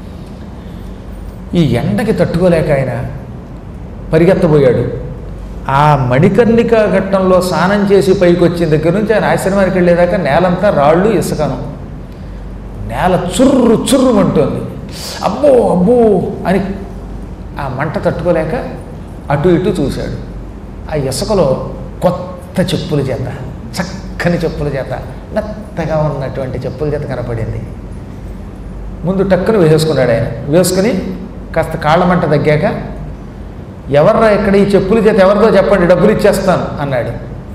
ఈ ఎండకి తట్టుకోలేక ఆయన పరిగెత్తబోయాడు ఆ మణికర్ణిక ఘట్టంలో స్నానం చేసి పైకి వచ్చిన దగ్గర నుంచి ఆయన ఆశ్రమానికి వెళ్ళేదాకా నేలంతా రాళ్ళు ఇసుకను నేల చుర్రు చుర్రుమంటోంది అబ్బో అబ్బో అని ఆ మంట తట్టుకోలేక అటు ఇటు చూశాడు ఆ ఇసుకలో కొత్త చెప్పుల చేత చక్కని చెప్పుల చేత మెత్తగా ఉన్నటువంటి చెప్పుల చేత కనపడింది ముందు టక్కున వేసుకున్నాడు ఆయన వేసుకుని కాస్త కాళ్ళ మంట తగ్గాక ఎవర్రా ఇక్కడ ఈ చెప్పుల చేత ఎవరిదో చెప్పండి డబ్బులు ఇచ్చేస్తాను అన్నాడు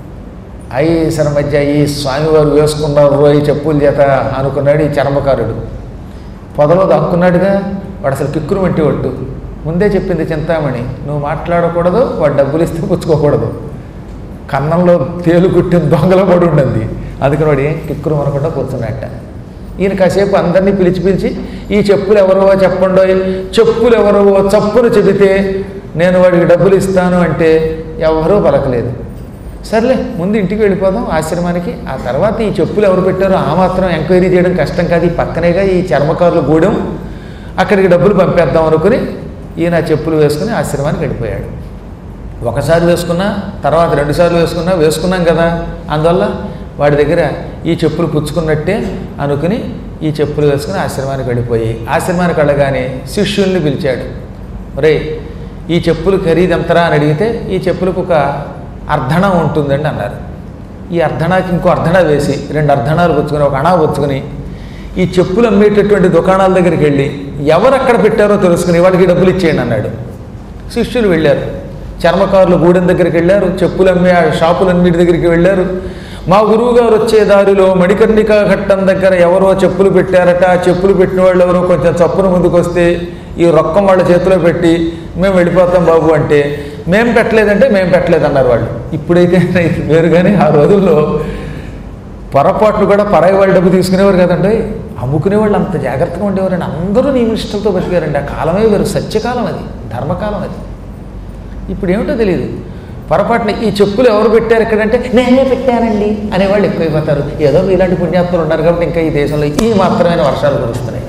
ఐసర మధ్య ఈ స్వామివారు వేసుకున్నారు ఈ చెప్పుల చేత అనుకున్నాడు ఈ చర్మకారుడు పొదలో దాక్కున్నాడుగా వాడు అసలు కిక్కురు వంటి ఒట్టు ముందే చెప్పింది చింతామణి నువ్వు మాట్లాడకూడదు వాడు డబ్బులు ఇస్తే పుచ్చుకోకూడదు కన్నంలో తేలు కుట్టిన దొంగల పడి ఉండింది అందుకని వాడు ఏం కిక్కురు అనకుండా కూర్చున్నట్ట ఈయన కాసేపు అందరినీ పిలిచి పిలిచి ఈ చెప్పులు ఎవరో చెప్పండో చెప్పులు ఎవరో చప్పును చెబితే నేను వాడికి డబ్బులు ఇస్తాను అంటే ఎవరూ పలకలేదు సర్లే ముందు ఇంటికి వెళ్ళిపోదాం ఆశ్రమానికి ఆ తర్వాత ఈ చెప్పులు ఎవరు పెట్టారో ఆ మాత్రం ఎంక్వైరీ చేయడం కష్టం కాదు ఈ పక్కనేగా ఈ చర్మకారుల గూడెం అక్కడికి డబ్బులు పంపేద్దాం అనుకుని ఈయన ఆ చెప్పులు వేసుకుని ఆశ్రమానికి వెళ్ళిపోయాడు ఒకసారి వేసుకున్నా తర్వాత రెండుసార్లు వేసుకున్నా వేసుకున్నాం కదా అందువల్ల వాడి దగ్గర ఈ చెప్పులు పుచ్చుకున్నట్టే అనుకుని ఈ చెప్పులు వేసుకుని ఆశ్రమానికి వెళ్ళిపోయి ఆశ్రమానికి వెళ్ళగానే శిష్యుల్ని పిలిచాడు ఒరేయ్ ఈ చెప్పులు ఖరీదు ఎంతరా అని అడిగితే ఈ చెప్పులకు ఒక అర్ధణం ఉంటుందండి అన్నారు ఈ అర్ధణాకి ఇంకో అర్ధణ వేసి రెండు అర్ధణాలు పుచ్చుకొని ఒక అణా పుచ్చుకొని ఈ చెప్పులు అమ్మేటటువంటి దుకాణాల దగ్గరికి వెళ్ళి ఎవరు అక్కడ పెట్టారో తెలుసుకుని వాళ్ళకి డబ్బులు ఇచ్చేయండి అన్నాడు శిష్యులు వెళ్ళారు చర్మకారులు గూడెం దగ్గరికి వెళ్ళారు చెప్పులు అమ్మే ఆ షాపులన్నిటి దగ్గరికి వెళ్ళారు మా గురువు గారు వచ్చే దారిలో మణికర్ణిక ఘట్టం దగ్గర ఎవరో చెప్పులు పెట్టారట ఆ చెప్పులు పెట్టిన వాళ్ళు ఎవరో కొంచెం చప్పున ముందుకు వస్తే ఈ రొక్కం వాళ్ళ చేతిలో పెట్టి మేము వెళ్ళిపోతాం బాబు అంటే మేము పెట్టలేదంటే మేము పెట్టలేదన్నారు వాళ్ళు ఇప్పుడైతే వేరు కానీ ఆ రోజుల్లో పొరపాట్లు కూడా పరాయి వాళ్ళు డబ్బు తీసుకునేవారు కదండి అమ్ముకునే వాళ్ళు అంత జాగ్రత్తగా ఉండేవారండి అందరూ నియమిష్టలతో బతికారండి ఆ కాలమే వేరు సత్యకాలం అది ధర్మకాలం అది ఇప్పుడు ఏమిటో తెలియదు పొరపాటున ఈ చెప్పులు ఎవరు పెట్టారు ఇక్కడంటే నేనే పెట్టానండి అనేవాళ్ళు ఎక్కువైపోతారు ఏదో ఇలాంటి పుణ్యాత్ములు ఉన్నారు కాబట్టి ఇంకా ఈ దేశంలో ఈ మాత్రమైన వర్షాలు కురుస్తున్నాయి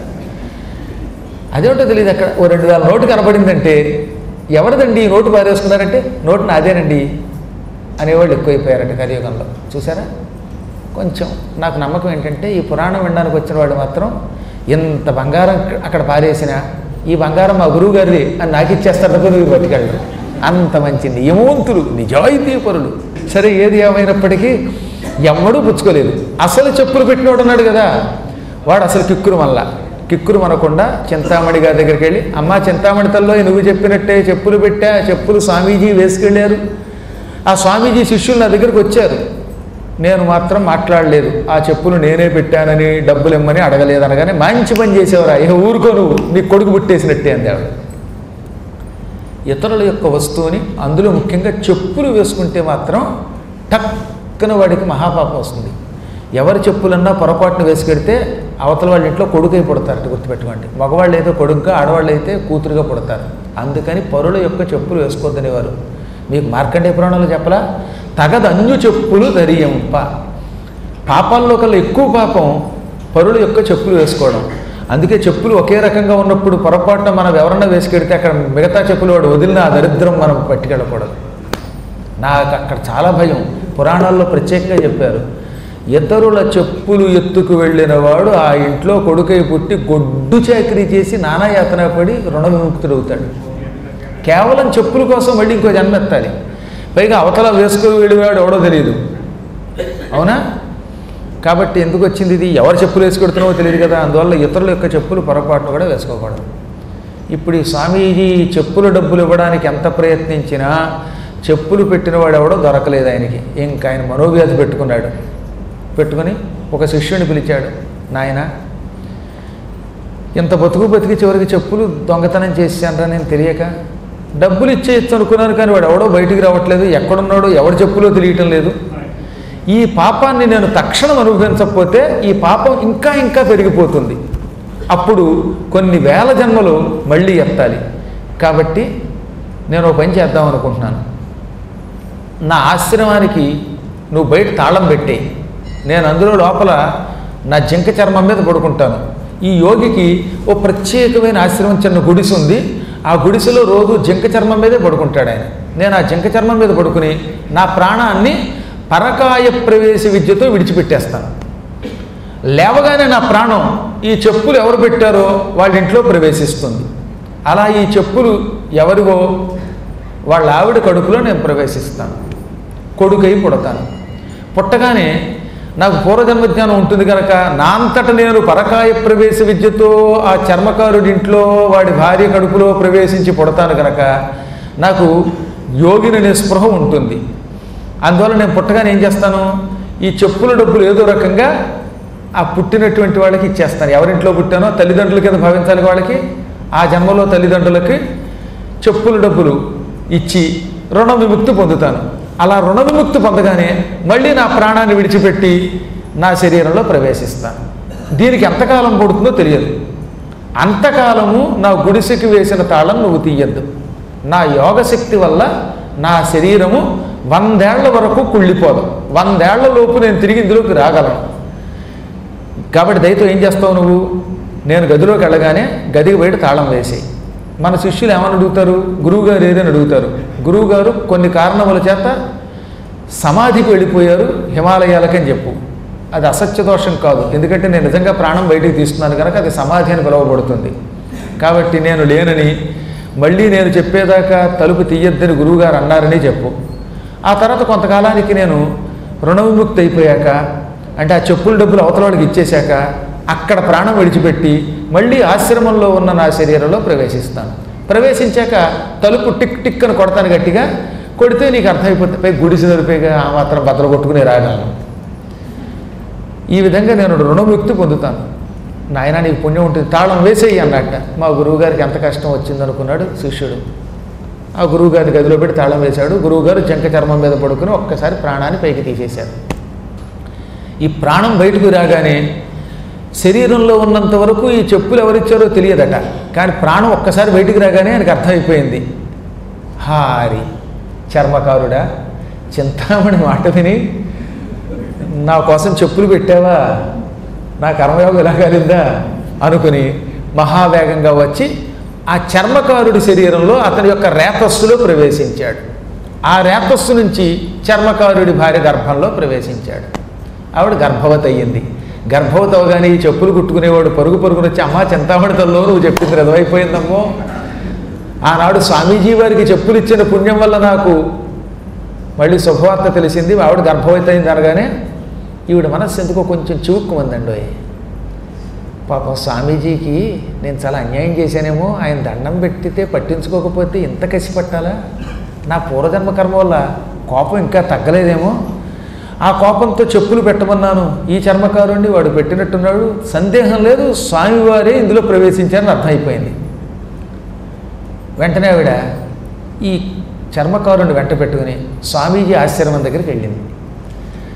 అదేమిటో తెలియదు అక్కడ ఓ రెండు వేల నోటు కనపడిందంటే ఎవరిదండి ఈ నోటు పారేసుకున్నారంటే నోటు నాదేనండి అనేవాళ్ళు ఎక్కువైపోయారట కలియుగంలో చూసారా కొంచెం నాకు నమ్మకం ఏంటంటే ఈ పురాణం వినడానికి వచ్చిన వాడు మాత్రం ఇంత బంగారం అక్కడ పారేసిన ఈ బంగారం మా గురువు గారిది అని నాకు ఇచ్చేస్తారు తప్ప నువ్వు పట్టుకెళ్ళరు అంత మంచి నియమవంతులు నిజాయితీ పరులు సరే ఏది ఏమైనప్పటికీ ఎవ్వడూ పుచ్చుకోలేదు అసలు చెప్పులు పెట్టినోడు ఉన్నాడు కదా వాడు అసలు కిక్కురు మళ్ళా కిక్కురు మనకుండా చింతామణి గారి దగ్గరికి వెళ్ళి అమ్మా చింతామణి తల్లో నువ్వు చెప్పినట్టే చెప్పులు పెట్టా చెప్పులు స్వామీజీ వేసుకెళ్ళారు ఆ స్వామీజీ శిష్యులు నా దగ్గరికి వచ్చారు నేను మాత్రం మాట్లాడలేదు ఆ చెప్పులు నేనే పెట్టానని డబ్బులు ఇమ్మని అడగలేదు అనగానే మంచి పని చేసేవరా ఇక ఊరుకో నువ్వు నీ కొడుకు పుట్టేసినట్టే అంది ఆవిడ ఇతరుల యొక్క వస్తువుని అందులో ముఖ్యంగా చెప్పులు వేసుకుంటే మాత్రం టక్కున వాడికి మహాపాపం వస్తుంది ఎవరి చెప్పులన్నా పొరపాటున వేసుకెడితే అవతల వాళ్ళ ఇంట్లో కొడుకై పుడతారట గుర్తుపెట్టుకోండి మగవాళ్ళు అయితే కొడుకుగా ఆడవాళ్ళు అయితే కూతురుగా పుడతారు అందుకని పరుల యొక్క చెప్పులు వేసుకోవద్దనేవారు మీకు మార్కండే పురాణంలో చెప్పలా తగదన్యు చెప్పులు దరియంప పాపాల్లో కల్లా ఎక్కువ పాపం పరుల యొక్క చెప్పులు వేసుకోవడం అందుకే చెప్పులు ఒకే రకంగా ఉన్నప్పుడు పొరపాటున మనం ఎవరన్నా వేసుకెడితే అక్కడ మిగతా చెప్పులు వాడు వదిలిన ఆ దరిద్రం మనం పట్టుకెళ్ళకూడదు నాకు అక్కడ చాలా భయం పురాణాల్లో ప్రత్యేకంగా చెప్పారు ఇతరుల చెప్పులు ఎత్తుకు వెళ్ళిన వాడు ఆ ఇంట్లో కొడుకై పుట్టి గొడ్డు చాకరీ చేసి నానాయాతన పడి రుణ విముక్తుడవుతాడు కేవలం చెప్పుల కోసం మళ్ళీ ఇంకో జన్మ ఎత్తాలి పైగా అవతల వేసుకొని వెళ్ళివాడు ఎవడో తెలియదు అవునా కాబట్టి ఎందుకు వచ్చింది ఇది ఎవరు చెప్పులు వేసుకొడుతున్నావో తెలియదు కదా అందువల్ల ఇతరుల యొక్క చెప్పులు పొరపాటును కూడా వేసుకోకూడదు ఇప్పుడు ఈ స్వామీజీ చెప్పుల డబ్బులు ఇవ్వడానికి ఎంత ప్రయత్నించినా చెప్పులు పెట్టిన వాడు ఎవడో దొరకలేదు ఆయనకి ఇంకా ఆయన మనోవ్యాధి పెట్టుకున్నాడు పెట్టుకొని ఒక శిష్యుని పిలిచాడు నాయన ఇంత బతుకు బతికి చివరికి చెప్పులు దొంగతనం చేశానరా నేను తెలియక డబ్బులు ఇచ్చేయచ్చు అనుకున్నాను కానీ వాడు ఎవడో బయటికి రావట్లేదు ఎక్కడున్నాడో ఎవడు చెప్పులో తెలియటం లేదు ఈ పాపాన్ని నేను తక్షణం అనుభవించకపోతే ఈ పాపం ఇంకా ఇంకా పెరిగిపోతుంది అప్పుడు కొన్ని వేల జన్మలు మళ్ళీ ఎత్తాలి కాబట్టి నేను ఒక పని చేద్దాం అనుకుంటున్నాను నా ఆశ్రమానికి నువ్వు బయట తాళం పెట్టే నేను అందులో లోపల నా జింక చర్మం మీద పడుకుంటాను ఈ యోగికి ఓ ప్రత్యేకమైన ఆశ్రమం చిన్న గుడిసె ఉంది ఆ గుడిసెలో రోజు జింక చర్మం మీదే పడుకుంటాడు ఆయన నేను ఆ జింక చర్మం మీద పడుకుని నా ప్రాణాన్ని పరకాయ ప్రవేశ విద్యతో విడిచిపెట్టేస్తాను లేవగానే నా ప్రాణం ఈ చెప్పులు ఎవరు పెట్టారో వాళ్ళ ఇంట్లో ప్రవేశిస్తుంది అలా ఈ చెప్పులు ఎవరివో వాళ్ళ ఆవిడ కడుపులో నేను ప్రవేశిస్తాను కొడుకై పుడతాను పుట్టగానే నాకు పూర్వజన్మ జ్ఞానం ఉంటుంది కనుక నా అంతట నేను పరకాయ ప్రవేశ విద్యతో ఆ చర్మకారుడి ఇంట్లో వాడి భార్య కడుపులో ప్రవేశించి పుడతాను కనుక నాకు యోగిని నిస్పృహ ఉంటుంది అందువల్ల నేను పుట్టగానే ఏం చేస్తాను ఈ చెప్పుల డబ్బులు ఏదో రకంగా ఆ పుట్టినటువంటి వాళ్ళకి ఇచ్చేస్తాను ఎవరింట్లో పుట్టానో తల్లిదండ్రుల కింద భావించాలి వాళ్ళకి ఆ జన్మలో తల్లిదండ్రులకి చెప్పుల డబ్బులు ఇచ్చి రుణ విముక్తి పొందుతాను అలా రుణ విముక్తి పొందగానే మళ్ళీ నా ప్రాణాన్ని విడిచిపెట్టి నా శరీరంలో ప్రవేశిస్తాను దీనికి ఎంతకాలం పడుతుందో తెలియదు అంతకాలము నా గుడిసెకి వేసిన తాళం నువ్వు తీయద్దు నా యోగశక్తి వల్ల నా శరీరము వందేళ్ల వరకు కుళ్ళిపోదు వందేళ్ల లోపు నేను తిరిగి ఇందులోకి రాగలను కాబట్టి దయతో ఏం చేస్తావు నువ్వు నేను గదిలోకి వెళ్ళగానే గదికి బయట తాళం వేసి మన శిష్యులు ఏమని అడుగుతారు గురువుగారు ఏదని అడుగుతారు గురువుగారు కొన్ని కారణముల చేత సమాధికి వెళ్ళిపోయారు హిమాలయాలకని చెప్పు అది అసత్య దోషం కాదు ఎందుకంటే నేను నిజంగా ప్రాణం బయటికి తీస్తున్నాను కనుక అది సమాధి అని పిలువబడుతుంది కాబట్టి నేను లేనని మళ్ళీ నేను చెప్పేదాకా తలుపు తీయొద్దని గురువుగారు అన్నారని చెప్పు ఆ తర్వాత కొంతకాలానికి నేను రుణ విముక్తి అయిపోయాక అంటే ఆ చెప్పుల డబ్బులు అవతల వాళ్ళకి ఇచ్చేశాక అక్కడ ప్రాణం విడిచిపెట్టి మళ్ళీ ఆశ్రమంలో ఉన్న నా శరీరంలో ప్రవేశిస్తాను ప్రవేశించాక తలుపు టిక్ టిక్ అని కొడతాను గట్టిగా కొడితే నీకు అర్థమైపోతుంది పై గుడిసి నడిపేగా ఆ మాత్రం బద్దలు కొట్టుకుని రాగలను ఈ విధంగా నేను రుణముక్తి పొందుతాను నాయన నీకు పుణ్యం ఉంటుంది తాళం వేసేయి అన్నట్ట మా గురువుగారికి ఎంత కష్టం వచ్చిందనుకున్నాడు శిష్యుడు ఆ గురువుగారిని గదిలో పెట్టి తాళం వేశాడు గురువుగారు జంక చర్మం మీద పడుకుని ఒక్కసారి ప్రాణాన్ని పైకి తీసేశారు ఈ ప్రాణం బయటకు రాగానే శరీరంలో ఉన్నంత వరకు ఈ చెప్పులు ఎవరిచ్చారో తెలియదట కానీ ప్రాణం ఒక్కసారి బయటికి రాగానే ఆయనకు అర్థమైపోయింది హారి చర్మకారుడా చింతామణి మాట విని నా కోసం చెప్పులు పెట్టావా నా కర్మయోగం ఇలా కాలిందా అనుకుని మహావేగంగా వచ్చి ఆ చర్మకారుడి శరీరంలో అతని యొక్క రేతస్సులో ప్రవేశించాడు ఆ రేతస్సు నుంచి చర్మకారుడి భార్య గర్భంలో ప్రవేశించాడు ఆవిడ గర్భవతి అయ్యింది గర్భవతి అవగానే ఈ చెప్పులు కుట్టుకునేవాడు పరుగు పరుగున వచ్చి అమ్మా చింతామణి తల్లో నువ్వు చెప్పింది రదవైపోయిందమ్మో ఆనాడు స్వామీజీ వారికి చెప్పులు ఇచ్చిన పుణ్యం వల్ల నాకు మళ్ళీ శుభవార్త తెలిసింది ఆవిడ గర్భవతి అయింది అనగానే ఈవిడ మనస్సు ఎందుకో కొంచెం చివుక్కుమందండి పాపం స్వామీజీకి నేను చాలా అన్యాయం చేశానేమో ఆయన దండం పెట్టితే పట్టించుకోకపోతే ఇంత కసి పట్టాలా నా పూర్వజన్మ కర్మ వల్ల కోపం ఇంకా తగ్గలేదేమో ఆ కోపంతో చెప్పులు పెట్టమన్నాను ఈ చర్మకారుణ్ణి వాడు పెట్టినట్టున్నాడు సందేహం లేదు స్వామివారే ఇందులో ప్రవేశించారని అర్థమైపోయింది వెంటనే ఆవిడ ఈ చర్మకారుని వెంట పెట్టుకుని స్వామీజీ ఆశ్రమం దగ్గరికి వెళ్ళింది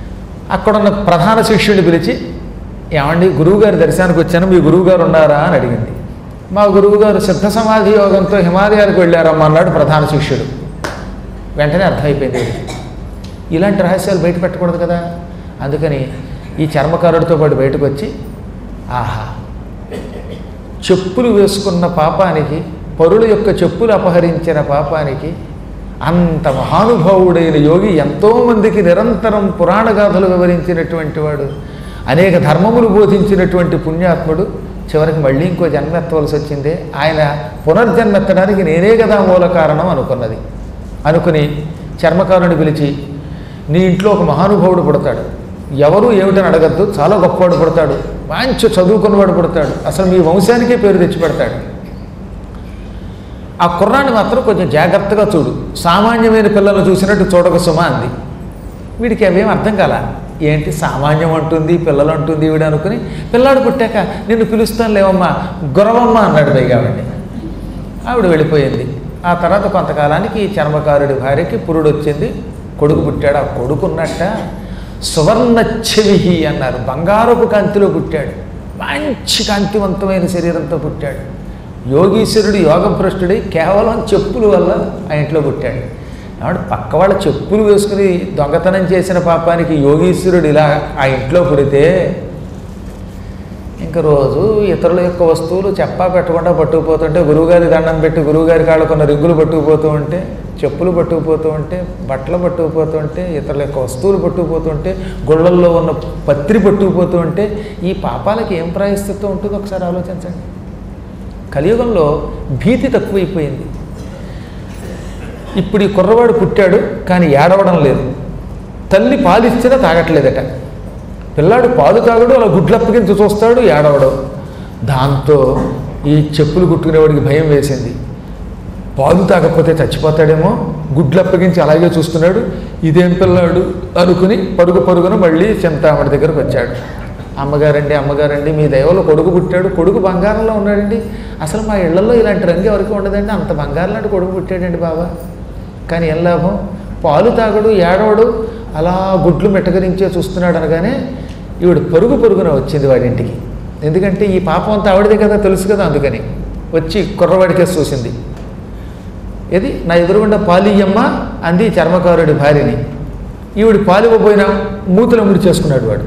అక్కడున్న ప్రధాన శిష్యుడిని పిలిచి ఏమండి గురువుగారి దర్శనానికి వచ్చాను మీ గురువుగారు ఉన్నారా అని అడిగింది మా గురువుగారు సిద్ధ సమాధి యోగంతో హిమాలయాలకు వెళ్ళారమ్మా అన్నాడు ప్రధాన శిష్యుడు వెంటనే అర్థమైపోయింది వీడికి. ఇలాంటి రహస్యాలు బయట పెట్టకూడదు కదా అందుకని ఈ చర్మకారుడితో పాటు బయటకు వచ్చి ఆహా చెప్పులు వేసుకున్న పాపానికి పరుల యొక్క చెప్పులు అపహరించిన పాపానికి అంత మహానుభావుడైన యోగి ఎంతోమందికి నిరంతరం పురాణ గాథలు వివరించినటువంటి వాడు అనేక ధర్మములు బోధించినటువంటి పుణ్యాత్ముడు చివరికి మళ్ళీ ఇంకో జన్మెత్తవలసి వచ్చిందే ఆయన పునర్జన్మెత్తడానికి నేనే కదా మూల కారణం అనుకున్నది అనుకుని చర్మకారుని పిలిచి నీ ఇంట్లో ఒక మహానుభావుడు పుడతాడు ఎవరు ఏమిటని అడగద్దు చాలా గొప్పవాడు పుడతాడు మంచి చదువుకున్నవాడు పుడతాడు అసలు మీ వంశానికే పేరు తెచ్చి పెడతాడు ఆ కుర్రాన్ని మాత్రం కొంచెం జాగ్రత్తగా చూడు సామాన్యమైన పిల్లలు చూసినట్టు చూడక సుమ అంది వీడికి అవేం అర్థం కాల ఏంటి సామాన్యం అంటుంది పిల్లలు అంటుంది వీడు అనుకుని పిల్లాడు పుట్టాక నిన్ను పిలుస్తాను లేవమ్మా గురవమ్మ అన్నాడు పైగా ఆవిడ్ని ఆవిడ వెళ్ళిపోయింది ఆ తర్వాత కొంతకాలానికి ఈ చర్మకారుడి భార్యకి పురుడు వచ్చింది కొడుకు పుట్టాడు ఆ కొడుకున్నట్ట సువర్ణ చెవిహి అన్నారు బంగారపు కాంతిలో పుట్టాడు మంచి కాంతివంతమైన శరీరంతో పుట్టాడు యోగీశ్వరుడు యోగభ్రష్టుడై కేవలం చెప్పుల వల్ల ఆ ఇంట్లో పుట్టాడు కాబట్టి పక్క వాళ్ళ చెప్పులు వేసుకుని దొంగతనం చేసిన పాపానికి యోగీశ్వరుడు ఇలా ఆ ఇంట్లో పుడితే ఇంకా రోజు ఇతరుల యొక్క వస్తువులు చెప్పా పెట్టకుండా పట్టుకుపోతుంటే గురువుగారి దండం పెట్టి గురువుగారి కాళ్ళకున్న రింగులు పట్టుకుపోతూ ఉంటే చెప్పులు పట్టుకుపోతూ ఉంటే బట్టలు పట్టుకుపోతూ ఉంటే ఇతరుల యొక్క వస్తువులు పట్టుకుపోతూ ఉంటే గుళ్ళల్లో ఉన్న పత్రి పట్టుకుపోతూ ఉంటే ఈ పాపాలకి ఏం ప్రాయశ్చిత్వం ఉంటుందో ఒకసారి ఆలోచించండి కలియుగంలో భీతి తక్కువైపోయింది ఇప్పుడు ఈ కుర్రవాడు పుట్టాడు కానీ ఏడవడం లేదు తల్లి పాలిచ్చినా తాగట్లేదట పిల్లాడు పాలు తాగడు అలా గుడ్లప్పగించి చూస్తాడు ఏడవడం దాంతో ఈ చెప్పులు కుట్టుకునేవాడికి భయం వేసింది పాలు తాగకపోతే చచ్చిపోతాడేమో గుడ్లు అప్పగించి అలాగే చూస్తున్నాడు ఇదేం పిల్లాడు అనుకుని పరుగు పరుగున మళ్ళీ చింతామణి దగ్గరకు వచ్చాడు అమ్మగారండి అమ్మగారండి మీ దైవలో కొడుకు పుట్టాడు కొడుకు బంగారంలో ఉన్నాడండి అసలు మా ఇళ్లలో ఇలాంటి రంగు ఎవరికి ఉండదండి అంత బంగారం లాంటి కొడుకు పుట్టాడండి బాబా కానీ ఏం లాభం పాలు తాగడు ఏడవడు అలా గుడ్లు మెట్టగరించే చూస్తున్నాడు అనగానే ఈవిడ పరుగు పరుగున వచ్చింది వాడింటికి ఎందుకంటే ఈ పాపం అంతా ఆవిడదే కదా తెలుసు కదా అందుకని వచ్చి కుర్రవాడికేసి చూసింది ఇది నా ఎదురుగుండా పాలియమ్మ అంది చర్మకారుడి భార్యని ఈవిడ పాలివ్వబోయిన మూతుల ముడి చేసుకున్నాడు వాడు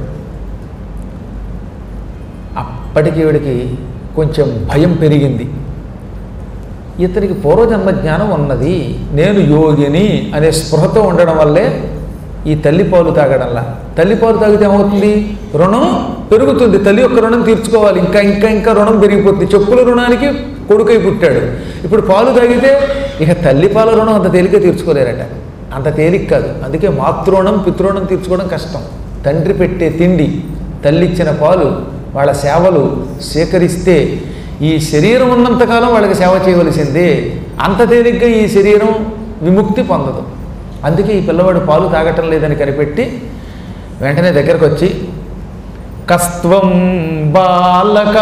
అప్పటికి ఈవిడికి కొంచెం భయం పెరిగింది ఇతనికి పూర్వజన్మ జ్ఞానం ఉన్నది నేను యోగిని అనే స్పృహతో ఉండడం వల్లే ఈ తల్లిపాలు తాగడంలా తల్లిపాలు తాగితే ఏమవుతుంది రుణం పెరుగుతుంది తల్లి యొక్క రుణం తీర్చుకోవాలి ఇంకా ఇంకా ఇంకా రుణం పెరిగిపోతుంది చెప్పుల రుణానికి కొడుకై పుట్టాడు ఇప్పుడు పాలు తాగితే ఇక తల్లిపాల రుణం అంత తేలిక తీర్చుకోలేరట అంత తేలిక కాదు అందుకే మాతృణం పితృణం తీర్చుకోవడం కష్టం తండ్రి పెట్టే తిండి తల్లిచ్చిన పాలు వాళ్ళ సేవలు స్వీకరిస్తే ఈ శరీరం ఉన్నంతకాలం వాళ్ళకి సేవ చేయవలసిందే అంత తేలిగ్గా ఈ శరీరం విముక్తి పొందదు అందుకే ఈ పిల్లవాడు పాలు తాగటం లేదని కనిపెట్టి వెంటనే దగ్గరకు వచ్చి కస్త్వం బాలక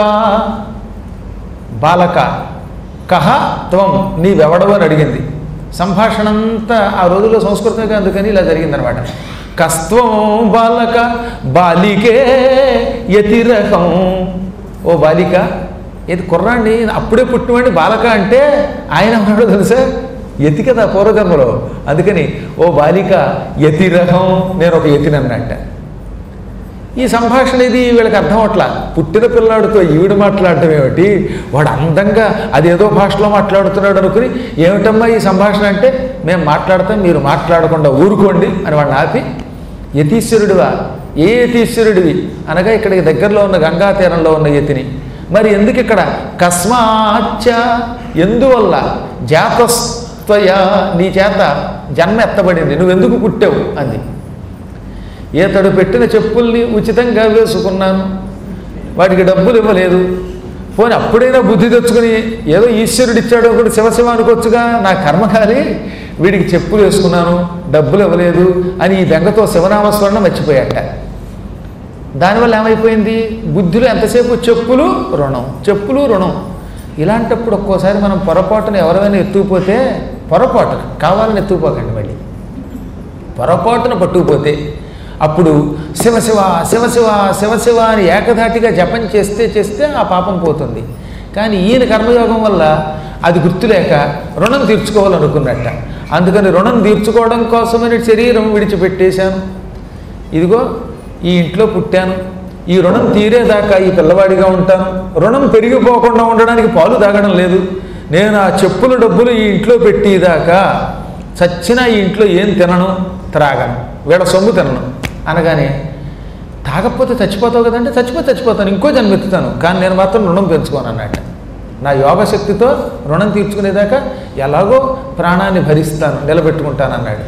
బాలక కహ త్వం నీవెవడవు అని అడిగింది సంభాషణ అంతా ఆ రోజుల్లో సంస్కృతంగా అందుకని ఇలా జరిగిందనమాట కస్త్వం బాలక బాలికే యతిరకం ఓ బాలిక ఇది కుర్రాండి అప్పుడే పుట్టినవాడిని బాలక అంటే ఆయన ఉన్నాడో తెలుసా యతి కదా పూర్వజన్మలో అందుకని ఓ బాలిక యతిరకం నేను ఒక యతిని అన్నట్ట ఈ సంభాషణ ఇది వీళ్ళకి అర్థం అవట్లా పుట్టిన పిల్లాడితో ఈవిడ మాట్లాడటం ఏమిటి వాడు అందంగా అదేదో భాషలో మాట్లాడుతున్నాడు అనుకుని ఏమిటమ్మా ఈ సంభాషణ అంటే మేము మాట్లాడతాం మీరు మాట్లాడకుండా ఊరుకోండి అని వాడిని ఆపి యతీశ్వరుడివా ఏ యతీశ్వరుడివి అనగా ఇక్కడికి దగ్గరలో ఉన్న గంగా తీరంలో ఉన్న యతిని మరి ఎందుకు ఇక్కడ కస్మాచ్చ ఎందువల్ల జాతస్త్వయ నీ చేత జన్మ ఎత్తబడింది నువ్వెందుకు పుట్టావు అంది ఈతడు పెట్టిన చెప్పుల్ని ఉచితంగా వేసుకున్నాను వాటికి డబ్బులు ఇవ్వలేదు పోనీ అప్పుడైనా బుద్ధి తెచ్చుకుని ఏదో ఈశ్వరుడు ఇచ్చాడు ఒకటి శివశివ అనుకోవచ్చుగా నా కర్మకాలి వీడికి చెప్పులు వేసుకున్నాను డబ్బులు ఇవ్వలేదు అని ఈ బెంగతో శివనామస్మరణ మర్చిపోయాట దానివల్ల ఏమైపోయింది బుద్ధిలో ఎంతసేపు చెప్పులు రుణం చెప్పులు రుణం ఇలాంటప్పుడు ఒక్కోసారి మనం పొరపాటున ఎవరైనా ఎత్తుకుపోతే పొరపాటు కావాలని ఎత్తుకుపోకండి మళ్ళీ పొరపాటున పట్టుకుపోతే అప్పుడు శివశివ శివశివ శివశివ అని ఏకధాటిగా జపం చేస్తే చేస్తే ఆ పాపం పోతుంది కానీ ఈయన కర్మయోగం వల్ల అది గుర్తులేక రుణం తీర్చుకోవాలనుకున్నట్ట అందుకని రుణం తీర్చుకోవడం కోసమని శరీరం విడిచిపెట్టేశాను ఇదిగో ఈ ఇంట్లో పుట్టాను ఈ రుణం తీరేదాకా ఈ పిల్లవాడిగా ఉంటాను రుణం పెరిగిపోకుండా ఉండడానికి పాలు తాగడం లేదు నేను ఆ చెప్పుల డబ్బులు ఈ ఇంట్లో పెట్టేదాకా చచ్చినా ఈ ఇంట్లో ఏం తినను త్రాగను వీళ్ళ సొమ్ము తినను అనగానే తాగకపోతే చచ్చిపోతావు కదంటే చచ్చిపోతే చచ్చిపోతాను ఇంకో జన్మెత్తుతాను కానీ నేను మాత్రం రుణం పెంచుకోను అన్నట్టు నా యోగశక్తితో రుణం తీర్చుకునేదాకా ఎలాగో ప్రాణాన్ని భరిస్తాను నిలబెట్టుకుంటాను అన్నాడు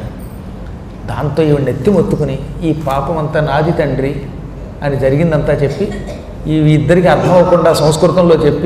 దాంతో ఈవిడ నెత్తి మొత్తుకుని ఈ పాపం అంతా నాది తండ్రి అని జరిగిందంతా చెప్పి ఈ ఇద్దరికి అర్థం అవ్వకుండా సంస్కృతంలో చెప్పి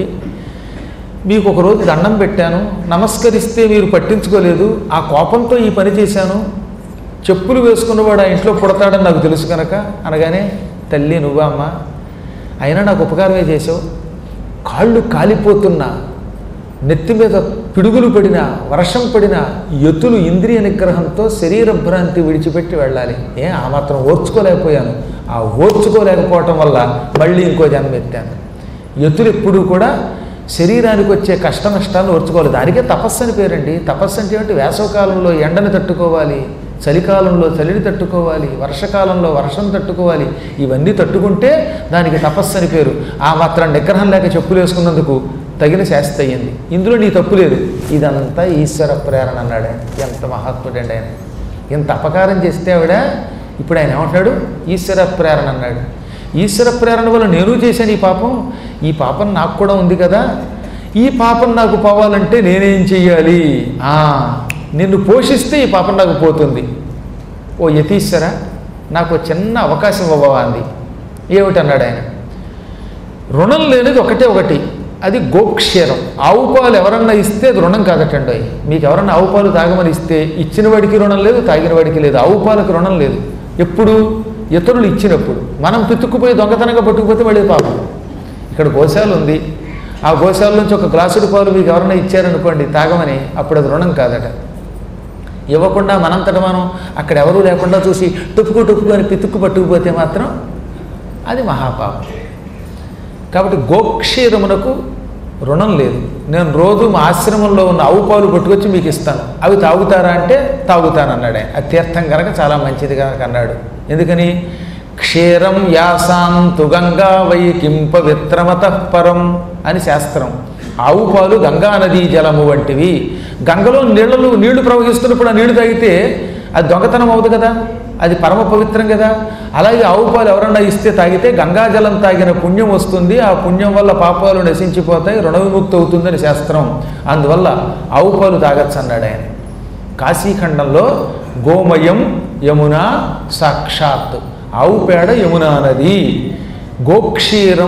మీకు ఒక రోజు దండం పెట్టాను నమస్కరిస్తే మీరు పట్టించుకోలేదు ఆ కోపంతో ఈ పని చేశాను చెప్పులు వేసుకున్నవాడు ఆ ఇంట్లో పుడతాడని నాకు తెలుసు కనుక అనగానే తల్లి నువ్వా అమ్మా అయినా నాకు ఉపకారమే చేసావు కాళ్ళు కాలిపోతున్నా నెత్తి మీద పిడుగులు పడిన వర్షం పడిన ఎతులు ఇంద్రియ నిగ్రహంతో శరీర భ్రాంతి విడిచిపెట్టి వెళ్ళాలి ఏ ఆ మాత్రం ఓర్చుకోలేకపోయాను ఆ ఓర్చుకోలేకపోవటం వల్ల మళ్ళీ ఇంకో జన్మ ఎత్తాను ఎతులు ఎప్పుడూ కూడా శరీరానికి వచ్చే కష్ట నష్టాలను ఓర్చుకోవాలి దానికే తపస్సు అని పేరండి తపస్సు అంటే ఏంటి వేసవకాలంలో ఎండని తట్టుకోవాలి చలికాలంలో చలిని తట్టుకోవాలి వర్షకాలంలో వర్షం తట్టుకోవాలి ఇవన్నీ తట్టుకుంటే దానికి తపస్సు అని పేరు ఆ మాత్రం నిగ్రహం లేక చెప్పులు వేసుకున్నందుకు తగిన శాస్తి అయ్యింది ఇందులో నీ తప్పు లేదు ఇదంతా ఈశ్వర ప్రేరణ అన్నాడు ఆయన ఎంత మహాత్ముడండి ఆయన ఇంత అపకారం చేస్తే ఆవిడ ఇప్పుడు ఆయన ఏమంటాడు ఈశ్వర ప్రేరణ అన్నాడు ఈశ్వర ప్రేరణ వల్ల నేను చేశాను ఈ పాపం ఈ పాపం నాకు కూడా ఉంది కదా ఈ పాపం నాకు పోవాలంటే నేనేం చెయ్యాలి ఆ, నిన్ను పోషిస్తే ఈ పాపం నాకు పోతుంది ఓ యతీశ్వర నాకు ఓ చిన్న అవకాశం ఇవ్వవా అంది ఏమిటన్నాడు ఆయన రుణం లేనిది ఒకటే ఒకటి అది గోక్షీరం ఆవు పాలు ఎవరన్నా ఇస్తే అది రుణం కాదటండి మీకు ఎవరన్నా ఆవు పాలు తాగమని ఇస్తే ఇచ్చిన వాడికి రుణం లేదు తాగిన వాడికి లేదు ఆవు పాలకు రుణం లేదు ఎప్పుడు ఇతరులు ఇచ్చినప్పుడు మనం పితుక్కుపోయి దొంగతనంగా పట్టుకుపోతే మళ్ళీ పాపం ఇక్కడ గోశాల ఉంది ఆ గోశాల నుంచి ఒక గ్లాసుడు పాలు మీకు ఎవరైనా ఇచ్చారనుకోండి తాగమని అప్పుడు అది రుణం కాదట ఇవ్వకుండా మనంతట మనం అక్కడ ఎవరూ లేకుండా చూసి టుపుకు టుపుకు అని పితుక్కు పట్టుకుపోతే మాత్రం అది మహాపాపం కాబట్టి గోక్షీరమునకు రుణం లేదు నేను రోజు మా ఆశ్రమంలో ఉన్న ఆవు పాలు పట్టుకొచ్చి మీకు ఇస్తాను అవి తాగుతారా అంటే తాగుతాను అన్నాడు ఆయన అది తీర్థం కనుక చాలా మంచిది కనుక అన్నాడు ఎందుకని క్షీరం యాసాంతు గంగా వై కిం పవిత్రమత పరం అని శాస్త్రం ఆవు పాలు గంగా నదీ జలము వంటివి గంగలో నీళ్లు నీళ్లు ప్రవహిస్తున్నప్పుడు ఆ నీళ్లు తాగితే అది దొంగతనం అవుతుంది కదా అది పరమ పవిత్రం కదా అలాగే ఆవు పాలు ఎవరన్నా ఇస్తే తాగితే గంగాజలం తాగిన పుణ్యం వస్తుంది ఆ పుణ్యం వల్ల పాపాలు నశించిపోతాయి రుణ విముక్తి అవుతుందని శాస్త్రం అందువల్ల ఆవు పాలు తాగొచ్చు అన్నాడు ఆయన కాశీఖండంలో గోమయం యమున సాక్షాత్ ఆవు పేడ యమునా నది గోక్షీరం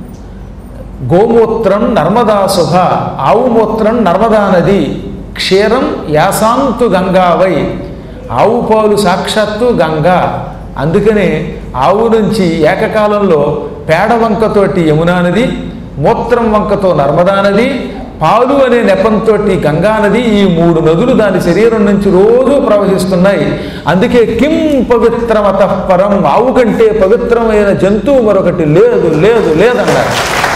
గోమూత్రం నర్మదా శుభ ఆవు మూత్రం నర్మదా నది క్షీరం యాసాంతు గంగావై ఆవు పాలు సాక్షాత్తు గంగా అందుకనే ఆవు నుంచి ఏకకాలంలో పేడ వంకతోటి యమునా నది మూత్రం వంకతో నర్మదా నది పాలు అనే నెపంతో గంగా నది ఈ మూడు నదులు దాని శరీరం నుంచి రోజు ప్రవహిస్తున్నాయి అందుకే కిం పవిత్రమత పరం ఆవు కంటే పవిత్రమైన జంతువు మరొకటి లేదు లేదు లేదన్నారు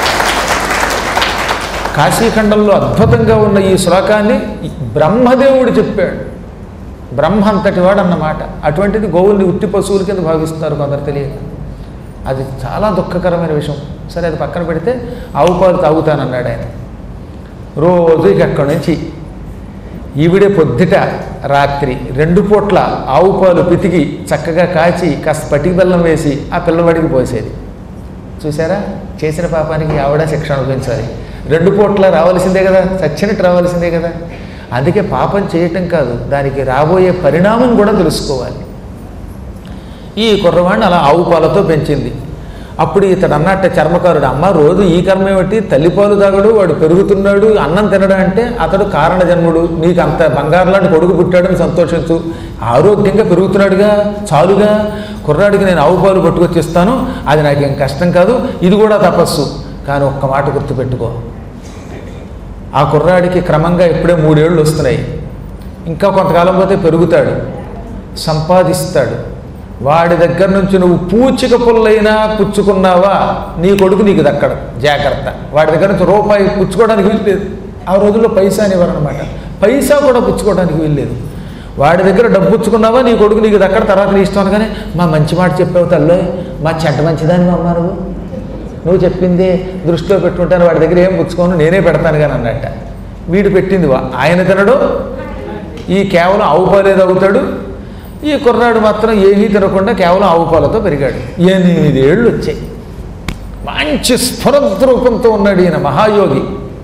కాశీఖండంలో అద్భుతంగా ఉన్న ఈ శ్లోకాన్ని బ్రహ్మదేవుడు చెప్పాడు బ్రహ్మ అంతటి వాడు అన్నమాట అటువంటిది గోవుల్ని ఉట్టి పశువుల కింద భావిస్తున్నారు కొందరు తెలియక అది చాలా దుఃఖకరమైన విషయం సరే అది పక్కన పెడితే ఆవు పాలు తాగుతానన్నాడు ఆయన రోజు ఇక అక్కడి నుంచి ఈవిడే పొద్దుట రాత్రి రెండు పూట్ల ఆవు పాలు పితికి చక్కగా కాచి కాస్త పటికి బెల్లం వేసి ఆ పిల్లవాడికి పోసేది చూసారా చేసిన పాపానికి ఆవిడ శిక్ష అనుభవించాలి రెండు పూట్ల రావాల్సిందే కదా చచ్చినట్టు రావాల్సిందే కదా అందుకే పాపం చేయటం కాదు దానికి రాబోయే పరిణామం కూడా తెలుసుకోవాలి ఈ కుర్రవాడిని అలా ఆవు పాలతో పెంచింది అప్పుడు ఇతడు అన్నట్ట చర్మకారుడు అమ్మ రోజు ఈ కర్మ ఏమిటి తల్లిపాలు తాగడు వాడు పెరుగుతున్నాడు అన్నం తినడా అంటే అతడు కారణ జన్ముడు నీకు అంత బంగారు లాంటి కొడుకు పుట్టాడని సంతోషించు ఆరోగ్యంగా పెరుగుతున్నాడుగా చాలుగా కుర్రాడికి నేను ఆవు పాలు పట్టుకొచ్చిస్తాను అది నాకేం కష్టం కాదు ఇది కూడా తపస్సు కానీ ఒక్క మాట గుర్తుపెట్టుకో ఆ కుర్రాడికి క్రమంగా ఇప్పుడే మూడేళ్ళు వస్తున్నాయి ఇంకా కొంతకాలం పోతే పెరుగుతాడు సంపాదిస్తాడు వాడి దగ్గర నుంచి నువ్వు పూచిక పుల్లైనా పుచ్చుకున్నావా నీ కొడుకు నీకు దక్కడం జాగ్రత్త వాడి దగ్గర నుంచి రూపాయి పుచ్చుకోవడానికి వీల్లేదు ఆ రోజుల్లో పైసా అనేవారనమాట పైసా కూడా పుచ్చుకోవడానికి వీల్లేదు వాడి దగ్గర డబ్బు పుచ్చుకున్నావా నీ కొడుకు నీకు దక్కడ తర్వాత నీ ఇష్టం అనగానే మా మంచి మాట చెప్పావు తల్లో మా చెడ్డ మంచిదాన్ని మా అమ్మ నువ్వు నువ్వు చెప్పింది దృష్టిలో పెట్టుకుంటాను వాడి దగ్గర ఏం పుచ్చుకోను నేనే పెడతాను కానీ అన్నట్ట వీడు పెట్టింది వా- ఆయన తినడు ఈ కేవలం ఆవు పాలే తాగుతాడు ఈ కుర్రాడు మాత్రం ఏమీ తినకుండా కేవలం ఆవు పాలతో పెరిగాడు ఎనిమిదేళ్ళు వచ్చాయి మంచి స్ఫురద్రూపంతో ఉన్నాడు ఈయన మహాయోగి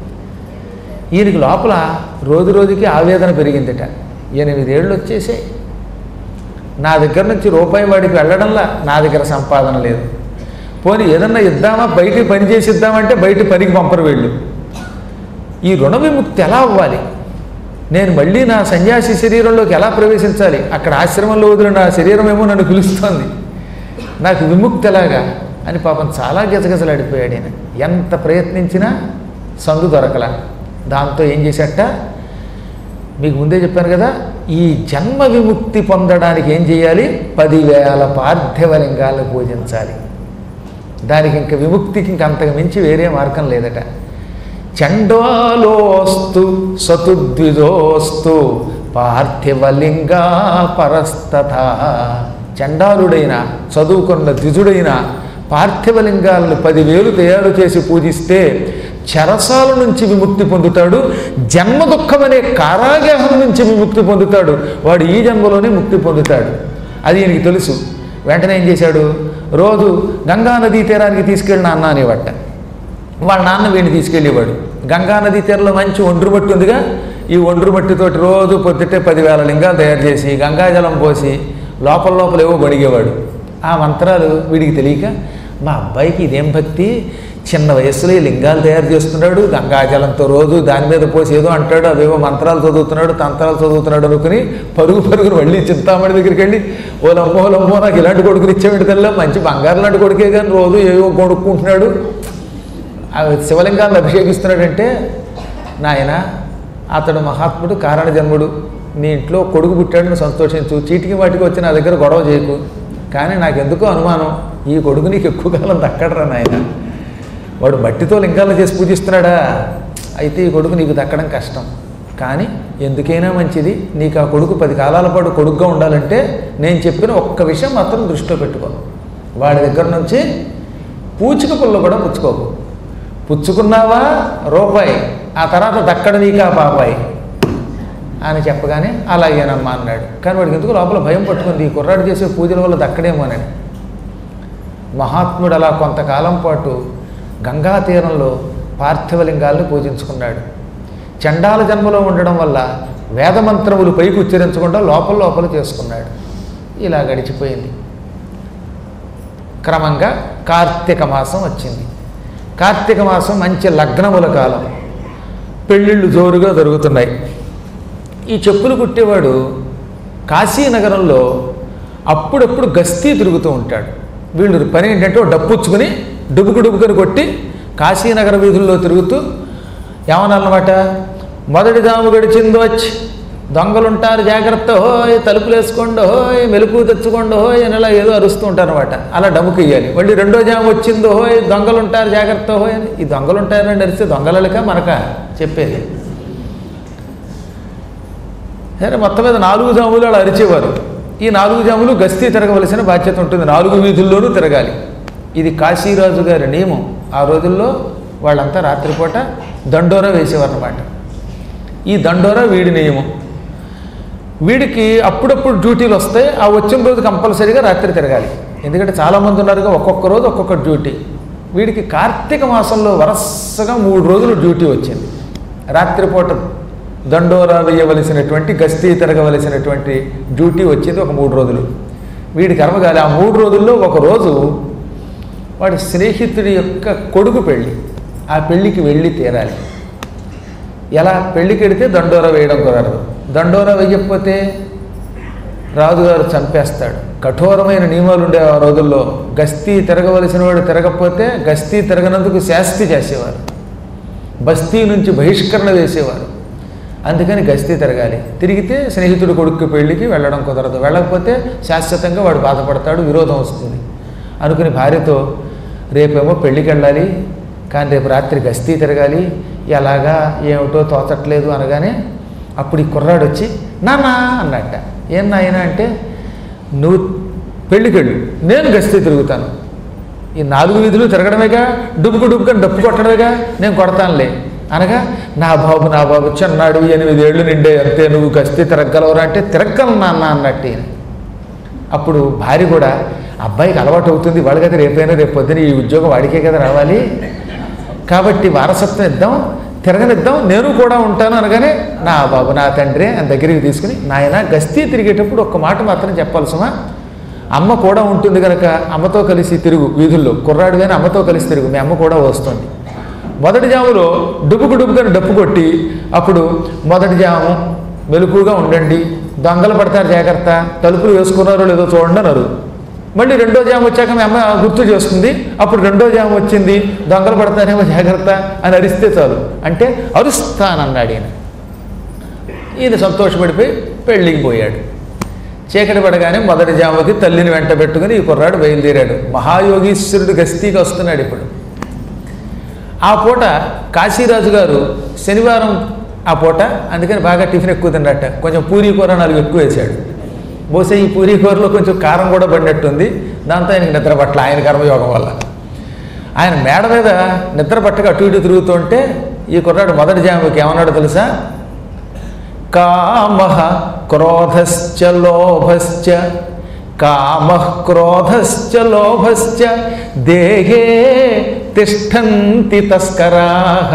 ఈయనకి లోపల రోజు రోజుకి ఆవేదన పెరిగిందిట ఎనిమిదేళ్ళు వచ్చేసాయి నా దగ్గర నుంచి రూపాయి వాడికి వెళ్ళడంలా నా దగ్గర సంపాదన లేదు పోనీ ఏదన్నా ఇద్దామా బయటికి పని చేసి ఇద్దామంటే బయట పనికి పంపరు వెళ్ళు ఈ రుణ విముక్తి ఎలా అవ్వాలి నేను మళ్ళీ నా సన్యాసి శరీరంలోకి ఎలా ప్రవేశించాలి అక్కడ ఆశ్రమంలో వదిలిన నా శరీరం ఏమో నన్ను పిలుస్తోంది నాకు విముక్తి ఎలాగా అని పాపం చాలా గజగజలాడిపోయాడు ఆయన ఎంత ప్రయత్నించినా సందు దొరకలా దాంతో ఏం చేశాట మీకు ముందే చెప్పాను కదా ఈ జన్మ విముక్తి పొందడానికి ఏం చేయాలి పదివేల పార్థివలింగాలను పూజించాలి దానికి ఇంక విముక్తికి ఇంక అంతకు మించి వేరే మార్గం లేదట చండాలోస్తు సతుద్విజోస్తు పార్థివలింగా పరస్తథ చండాలుడైన చదువుకున్న ద్విజుడైన పార్థివలింగాలను పదివేలు తయారు చేసి పూజిస్తే చెరసాల నుంచి విముక్తి పొందుతాడు జన్మ దుఃఖం అనే కారాగాహం నుంచి విముక్తి పొందుతాడు వాడు ఈ జన్మలోనే ముక్తి పొందుతాడు అది ఈయనకి తెలుసు వెంటనే ఏం చేశాడు రోజు గంగా నదీ తీరానికి తీసుకెళ్ళిన అన్న అనేవాట వాళ్ళ నాన్న వీడిని తీసుకెళ్ళేవాడు గంగా నదీ తీరంలో మంచి ఒండ్రు మట్టి ఉందిగా ఈ ఒండ్రు మట్టితోటి రోజు పొద్దుటే పదివేల లింగాలు తయారు చేసి గంగాజలం పోసి లోపల లోపల ఏవో బడిగేవాడు ఆ మంత్రాలు వీడికి తెలియక మా అబ్బాయికి ఇదేం భక్తి చిన్న వయస్సులో ఈ లింగాలు తయారు చేస్తున్నాడు గంగాజలంతో రోజు దాని మీద పోసి ఏదో అంటాడు అవేవో మంత్రాలు చదువుతున్నాడు తంత్రాలు చదువుతున్నాడు అనుకుని పరుగు పరుగును మళ్ళీ చింతామణి దగ్గరికి వెళ్ళి ఓ లమ్మో లమ్మో నాకు ఇలాంటి కొడుకుని ఇచ్చేవాడి తెల్ల మంచి బంగారు లాంటి కొడుకే కానీ రోజు ఏవో కొడుక్కుంటున్నాడు ఆ శివలింగాన్ని అభిషేకిస్తున్నాడంటే నాయన అతడు మహాత్ముడు కారణ జన్ముడు నీ ఇంట్లో కొడుకు పుట్టాడని సంతోషించు చీటికి వాటికి వచ్చి నా దగ్గర గొడవ చేయకు కానీ నాకెందుకో అనుమానం ఈ కొడుకు నీకు ఎక్కువ కాలం దక్కడరా నాయన వాడు మట్టితో లింగాలను చేసి పూజిస్తున్నాడా అయితే ఈ కొడుకు నీకు దక్కడం కష్టం కానీ ఎందుకైనా మంచిది నీకు ఆ కొడుకు పది కాలాల పాటు కొడుకుగా ఉండాలంటే నేను చెప్పిన ఒక్క విషయం మాత్రం దృష్టిలో పెట్టుకో వాడి దగ్గర నుంచి పూచిక పుల్ల కూడా పుచ్చుకోకు పుచ్చుకున్నావా రూపాయి ఆ తర్వాత దక్కడ నీకా పాపాయి అని చెప్పగానే అలాగేనమ్మా అన్నాడు కానీ వాడికి ఎందుకు లోపల భయం పట్టుకుంది ఈ కుర్రాడు చేసే పూజల వల్ల దక్కడేమో అని మహాత్ముడు అలా కొంతకాలం పాటు గంగా తీరంలో పార్థివలింగాల్ని పూజించుకున్నాడు చండాల జన్మలో ఉండడం వల్ల వేదమంత్రములు పైకి ఉచ్చరించకుండా లోపల లోపల చేసుకున్నాడు ఇలా గడిచిపోయింది క్రమంగా కార్తీక మాసం వచ్చింది కార్తీక మాసం మంచి లగ్నముల కాలం పెళ్ళిళ్ళు జోరుగా జరుగుతున్నాయి ఈ చెప్పులు కుట్టేవాడు కాశీనగరంలో అప్పుడప్పుడు గస్తీ తిరుగుతూ ఉంటాడు వీళ్ళు పని ఏంటంటే ఓ డప్పుచ్చుకుని డుబుకు డుబుకుని కొట్టి కాశీనగర వీధుల్లో తిరుగుతూ ఏమన్నమాట మొదటి జాము గడిచింది వచ్చి దొంగలుంటారు జాగ్రత్త హోయ్ తలుపులు వేసుకోండి హోయ్ మెలుపు తెచ్చుకోండి హోయ్ అని ఇలా ఏదో అరుస్తూ ఉంటారు అనమాట అలా డముకు ఇయ్యాలి మళ్ళీ రెండో జాము వచ్చిందో హోయ్ దొంగలుంటారు జాగ్రత్త హోయ్ అని ఈ దొంగలుంటారని అరిస్తే దొంగలక మనక చెప్పేది సరే మొత్తం మీద నాలుగు జాములు అలా అరిచేవారు ఈ నాలుగు జాములు గస్తీ తిరగవలసిన బాధ్యత ఉంటుంది నాలుగు వీధుల్లోనూ తిరగాలి ఇది కాశీరాజు గారి నియమం ఆ రోజుల్లో వాళ్ళంతా రాత్రిపూట దండోరా వేసేవారు అన్నమాట ఈ దండోరా వీడి నియమం వీడికి అప్పుడప్పుడు డ్యూటీలు వస్తాయి ఆ వచ్చిన రోజు కంపల్సరీగా రాత్రి తిరగాలి ఎందుకంటే చాలామంది ఉన్నారుగా ఒక్కొక్క రోజు ఒక్కొక్క డ్యూటీ వీడికి కార్తీక మాసంలో వరుసగా మూడు రోజులు డ్యూటీ వచ్చింది రాత్రిపూట దండోరా వేయవలసినటువంటి గస్తీ తిరగవలసినటువంటి డ్యూటీ వచ్చింది ఒక మూడు రోజులు వీడికి కర్మగాలి ఆ మూడు రోజుల్లో ఒక రోజు వాడి స్నేహితుడి యొక్క కొడుకు పెళ్ళి ఆ పెళ్ళికి వెళ్ళి తీరాలి ఎలా పెళ్ళికి వెడితే దండోరా వేయడం కుదరదు దండోరా వేయకపోతే రాజుగారు చంపేస్తాడు కఠోరమైన నియమాలు ఉండే ఆ రోజుల్లో గస్తీ తిరగవలసిన వాడు తిరగకపోతే గస్తీ తిరగనందుకు శాస్తి చేసేవారు బస్తీ నుంచి బహిష్కరణ వేసేవారు అందుకని గస్తీ తిరగాలి తిరిగితే స్నేహితుడు కొడుకు పెళ్ళికి వెళ్ళడం కుదరదు వెళ్ళకపోతే శాశ్వతంగా వాడు బాధపడతాడు విరోధం వస్తుంది అనుకుని భార్యతో రేపేమో పెళ్ళికి వెళ్ళాలి కానీ రేపు రాత్రి గస్తీ తిరగాలి ఎలాగా ఏమిటో తోచట్లేదు అనగానే అప్పుడు ఈ కుర్రాడు వచ్చి నాన్న అన్నట్ట ఏం నాయన అంటే నువ్వు పెళ్ళికెళ్ళు నేను గస్తీ తిరుగుతాను ఈ నాలుగు వీధులు తిరగడమేగా డుబ్బుకు డుబ్బుకని డప్పు కొట్టడమేగా నేను కొడతానులే అనగా నా బాబు నా బాబు చిన్నాడు ఎనిమిది ఏళ్ళు నిండే అంతే నువ్వు గస్తీ తిరగలవరా అంటే తిరగలను నాన్న అన్నట్టు ఈయన. అప్పుడు భార్య కూడా అబ్బాయికి అలవాటు అవుతుంది వాడికైతే రేపైనా రేపు పొద్దున ఈ ఉద్యోగం వాడికే కదా రావాలి కాబట్టి వారసత్వం ఇద్దాం తిరగనిద్దాం నేను కూడా ఉంటాను అనగానే నా బాబు నా తండ్రి అని దగ్గరికి తీసుకుని నాయన గస్తీ తిరిగేటప్పుడు ఒక్క మాట మాత్రం చెప్పాల్సమా అమ్మ కూడా ఉంటుంది కనుక అమ్మతో కలిసి తిరుగు వీధుల్లో కుర్రాడు కానీ అమ్మతో కలిసి తిరుగు మీ అమ్మ కూడా వస్తుంది మొదటి జాములో డుబ్బుకు డుబ్బుకని డప్పు కొట్టి అప్పుడు మొదటి జాము మెలకుగా ఉండండి దొంగలు పడతారు జాగ్రత్త తలుపులు వేసుకున్నారో లేదో చూడండి అన్నారు మళ్ళీ రెండో జాము వచ్చాక మీ అమ్మ గుర్తు చేస్తుంది అప్పుడు రెండో జాము వచ్చింది దొంగలు పడతారేమో జాగ్రత్త అని అరిస్తే చాలు అంటే అరుస్తానన్నాడు ఈయన ఈయన సంతోషపడిపోయి పెళ్ళికి పోయాడు చీకటి పడగానే మొదటి జాముకి తల్లిని వెంట పెట్టుకుని ఈ కుర్రాడు బయలుదేరాడు మహాయోగీశ్వరుడు గస్తీకి వస్తున్నాడు ఇప్పుడు ఆ పూట కాశీరాజు గారు శనివారం ఆ పూట అందుకని బాగా టిఫిన్ ఎక్కువ తిన్నట్ట కొంచెం పూరీ కూర నాలుగు ఎక్కువ వేశాడు బహుశా ఈ పూరీ కూరలో కొంచెం కారం కూడా పడినట్టుంది దాంతో ఆయనకి నిద్ర పట్ల ఆయన కర్మయోగం వల్ల ఆయన మేడ మీద నిద్ర పట్టక అటు ఇటు తిరుగుతుంటే ఈ కుర్రాడు మొదటి జాముకి ఏమన్నాడు తెలుసా కామ క్రోధశ్చ లోభశ్చ కామ క్రోధశ్చ లోభశ్చ దేహే తిష్టంతి తస్కరా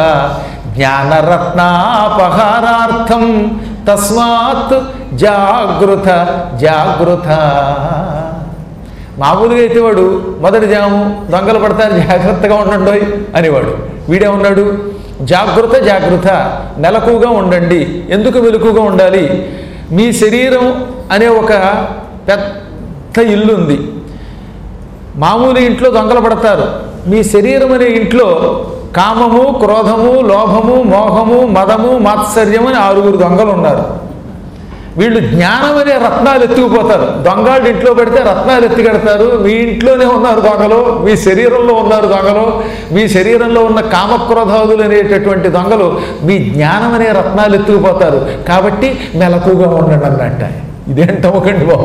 జ్ఞానరత్నాపహారార్థం తస్మాత్ జాగృత జాగృత మామూలుగా అయితే వాడు మొదటి జాము దొంగలు పడతారు జాగ్రత్తగా ఉండండి అనేవాడు వీడేమన్నాడు జాగృత జాగృత మెలకుగా ఉండండి ఎందుకు మెలకుగా ఉండాలి మీ శరీరం అనే ఒక పెద్ద ఇల్లు ఉంది మామూలు ఇంట్లో దొంగలు పడతారు మీ శరీరం అనే ఇంట్లో కామము క్రోధము లోభము మోహము మదము మాత్సర్యం అని ఆరుగురు దొంగలు ఉన్నారు వీళ్ళు జ్ఞానం అనే రత్నాలు ఎత్తుకుపోతారు దొంగళ్ళు ఇంట్లో పెడితే రత్నాలు ఎత్తికెడతారు మీ ఇంట్లోనే ఉన్నారు దొంగలు మీ శరీరంలో ఉన్నారు దొంగలు మీ శరీరంలో ఉన్న కామక్రోధాదులు అనేటటువంటి దొంగలు మీ జ్ఞానం అనే రత్నాలు ఎత్తుకుపోతారు కాబట్టి మెలకుగా ఉండండి అన్నట్ట ఇదేంటమ్మకండి బాబు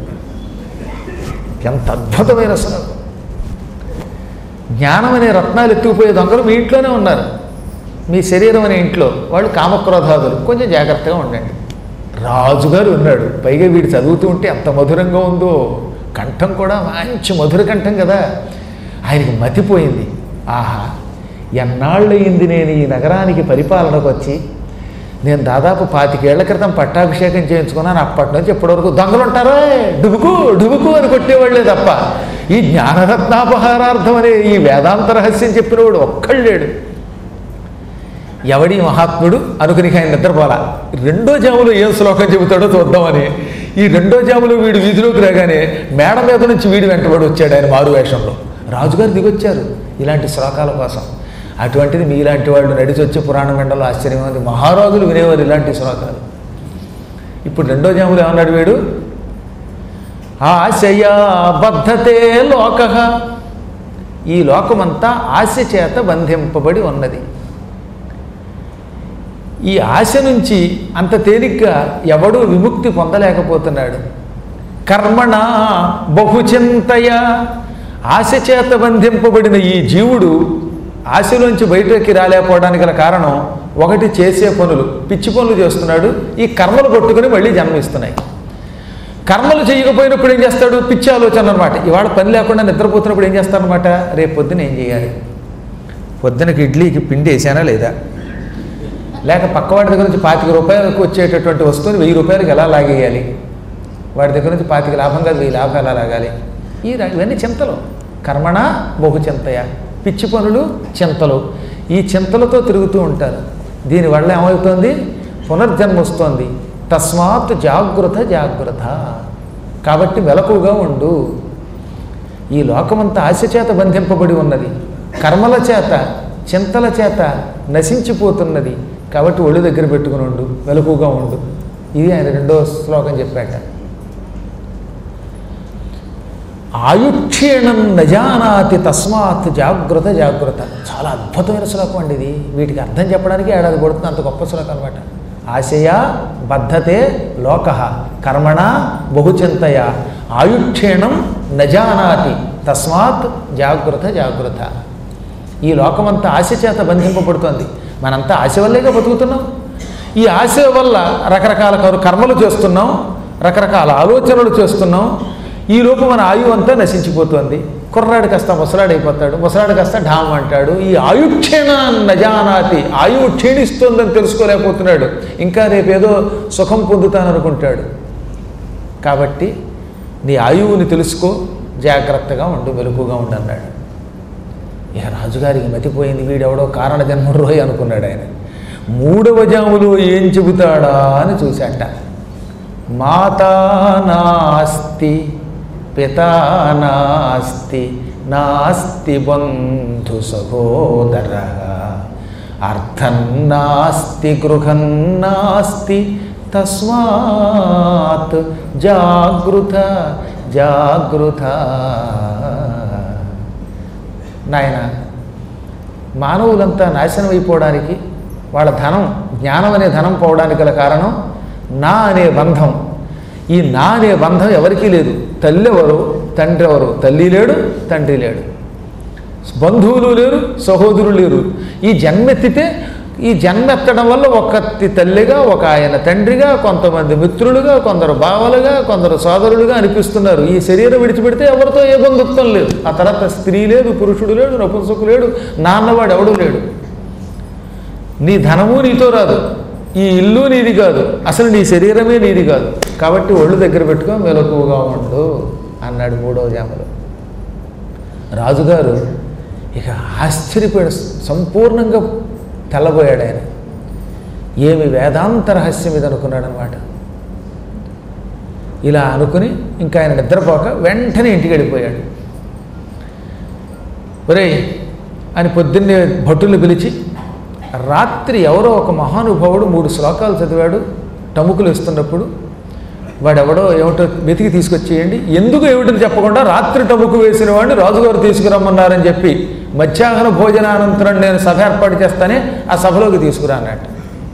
ఎంత అద్భుతమైన అసలు జ్ఞానం అనే రత్నాలు ఎత్తుకుపోయే దొంగలు మీ ఇంట్లోనే ఉన్నారు మీ శరీరం అనే ఇంట్లో వాళ్ళు కామక్రోధాదులు కొంచెం జాగ్రత్తగా ఉండండి రాజుగారు ఉన్నాడు పైగా వీడు చదువుతూ ఉంటే ఎంత మధురంగా ఉందో కంఠం కూడా మంచి మధుర కంఠం కదా ఆయనకి మతిపోయింది ఆహా ఎన్నాళ్ళయింది నేను ఈ నగరానికి పరిపాలనకు వచ్చి నేను దాదాపు పాతికేళ్ల క్రితం పట్టాభిషేకం చేయించుకున్నాను అప్పటి నుంచి ఇప్పటివరకు దొంగలు ఉంటారా డుబుకు డుబుకు అని కొట్టేవాళ్లే తప్ప ఈ జ్ఞానరత్నాపహారార్థం అనే ఈ వేదాంత రహస్యం చెప్పినవాడు ఒక్కళ్ళేడు ఎవడి మహాత్ముడు అనుకుని ఆయన నిద్రపోలా రెండో జాములో ఏం శ్లోకం చెబుతాడో చూద్దామని ఈ రెండో జాములో వీడు వీధిలోకి రాగానే మేడ మీద నుంచి వీడి వెంటబడి వచ్చాడు ఆయన మారు వేషంలో రాజుగారు దిగొచ్చారు ఇలాంటి శ్లోకాల కోసం అటువంటిది మీలాంటి వాళ్ళు నడిచి వచ్చే పురాణ మండలం ఆశ్చర్యం ఉంది మహారాజులు వినేవారు ఇలాంటి శ్లోకాలు ఇప్పుడు రెండో జాములు ఏమన్నాడు వీడు ఆశయా బద్ధతే లోక ఈ లోకమంతా ఆశ చేత బంధింపబడి ఉన్నది ఈ ఆశ నుంచి అంత తేలిగ్గా ఎవడూ విముక్తి పొందలేకపోతున్నాడు కర్మణ బహుచింతయ ఆశ చేత బంధింపబడిన ఈ జీవుడు ఆశలోంచి బయటకి రాలేకపోవడానికి గల కారణం ఒకటి చేసే పనులు పిచ్చి పనులు చేస్తున్నాడు ఈ కర్మలు కొట్టుకుని మళ్ళీ జన్మిస్తున్నాయి కర్మలు చేయకపోయినప్పుడు ఏం చేస్తాడు పిచ్చి ఆలోచన అనమాట ఇవాళ పని లేకుండా నిద్రపోతున్నప్పుడు ఏం చేస్తాడనమాట రేపు పొద్దున ఏం చేయాలి పొద్దునకి ఇడ్లీకి పిండి వేసానా లేదా లేక పక్కవాడి దగ్గర నుంచి పాతిక రూపాయలకు వచ్చేటటువంటి వస్తువుని వెయ్యి రూపాయలకి ఎలా లాగేయాలి వాడి దగ్గర నుంచి పాతిక లాభం కాదు వెయ్యి లాభం ఎలా లాగాలి ఈ ర- ఇవన్నీ చింతలు కర్మణ బహు చింతయ పిచ్చి పనులు చింతలు ఈ చింతలతో తిరుగుతూ ఉంటారు దీనివల్ల ఏమవుతుంది పునర్జన్మ వస్తోంది తస్మాత్ జాగృత జాగృత కాబట్టి మెలకుగా ఉండు ఈ లోకమంతా ఆశ చేత బంధింపబడి ఉన్నది కర్మల చేత చింతల చేత నశించిపోతున్నది కాబట్టి ఒళ్ళు దగ్గర పెట్టుకుని ఉండు వెలుగుగా ఉండు ఇది ఆయన రెండో శ్లోకం చెప్పాట ఆయుక్షీణం నజానాతి తస్మాత్ జాగ్రత్త జాగ్రత్త చాలా అద్భుతమైన శ్లోకం అండి ఇది వీటికి అర్థం చెప్పడానికి ఏడాది పడుతుంది అంత గొప్ప శ్లోకం అనమాట ఆశయ బద్ధతే లోక కర్మణ బహుచింతయ ఆయుక్షీణం నజానాతి తస్మాత్ జాగ్రత్త జాగ్రత్త ఈ లోకమంతా ఆశ చేత బంధింపబడుతోంది మనంతా ఆశ వల్లేగా బతుకుతున్నాం ఈ ఆశ వల్ల రకరకాల కరు- కర్మలు చేస్తున్నాం రకరకాల ఆలోచనలు చేస్తున్నాం ఈ లోపు మన ఆయువు అంతా నశించిపోతుంది కుర్రాడు కాస్త ముసలాడైపోతాడు ముసలాడు కాస్త ఢామ్ అంటాడు ఈ ఆయుక్షీణ నజానాతి ఆయువు క్షీణిస్తోందని తెలుసుకోలేకపోతున్నాడు ఇంకా రేపేదో సుఖం పొందుతాననుకుంటాడు కాబట్టి నీ ఆయువుని తెలుసుకో జాగ్రత్తగా ఉండు వెలుగుగా ఉండు అన్నాడు ఇక రాజుగారికి మతిపోయింది వీడెవడో కారణ జన్మరోయ్ అనుకున్నాడు ఆయన మూడవ జాములో ఏం చెబుతాడా అని చూశాట మాతా నాస్తి పితా నాస్తి నాస్తి బంధు సహోదర అర్థం నాస్తి గృహం నాస్తి తస్మాత్ జాగృత జాగృత నాయన మానవులంతా నాశనం అయిపోవడానికి వాళ్ళ ధనం జ్ఞానం అనే ధనం పోవడానికి గల కారణం నా అనే బంధం ఈ నా అనే బంధం ఎవరికీ లేదు తల్లి ఎవరు తండ్రి ఎవరు తల్లి లేడు తండ్రి లేడు బంధువులు లేరు సహోదరులు లేరు ఈ జన్మెత్తితే ఈ జన్మెత్తడం వల్ల ఒకటి తల్లిగా ఒక ఆయన తండ్రిగా కొంతమంది మిత్రులుగా కొందరు బావలుగా కొందరు సోదరులుగా అనిపిస్తున్నారు ఈ శరీరం విడిచిపెడితే ఎవరితో ఏ బంధుత్వం లేదు ఆ తర్వాత స్త్రీ లేదు పురుషుడు లేడు నపుంసకు లేడు నాన్నవాడు ఎవడు లేడు నీ ధనము నీతో రాదు ఈ ఇల్లు నీది కాదు అసలు నీ శరీరమే నీది కాదు కాబట్టి ఒళ్ళు దగ్గర పెట్టుకో మెలకువగా ఉండు అన్నాడు మూడవ జామలో రాజుగారు ఇక ఆశ్చర్యపోయాడు సంపూర్ణంగా తెల్లబోయాడు ఆయన ఏమి వేదాంత రహస్యం ఇది అనుకున్నాడు అనమాట ఇలా అనుకుని ఇంకా ఆయన నిద్రపోక వెంటనే ఇంటికి వెళ్ళిపోయాడు ఒరేయ్ అని పొద్దున్నే భటులు పిలిచి రాత్రి ఎవరో ఒక మహానుభావుడు మూడు శ్లోకాలు చదివాడు టముకులు ఇస్తున్నప్పుడు వాడెవడో ఏమిటో వెతికి తీసుకొచ్చేయండి ఎందుకు ఏమిటని చెప్పకుండా రాత్రి టముకు వేసిన వాడిని రాజుగారు తీసుకురమ్మన్నారని చెప్పి మధ్యాహ్న భోజనానంతరం నేను సభ ఏర్పాటు చేస్తానే ఆ సభలోకి తీసుకురా అన్నట్టు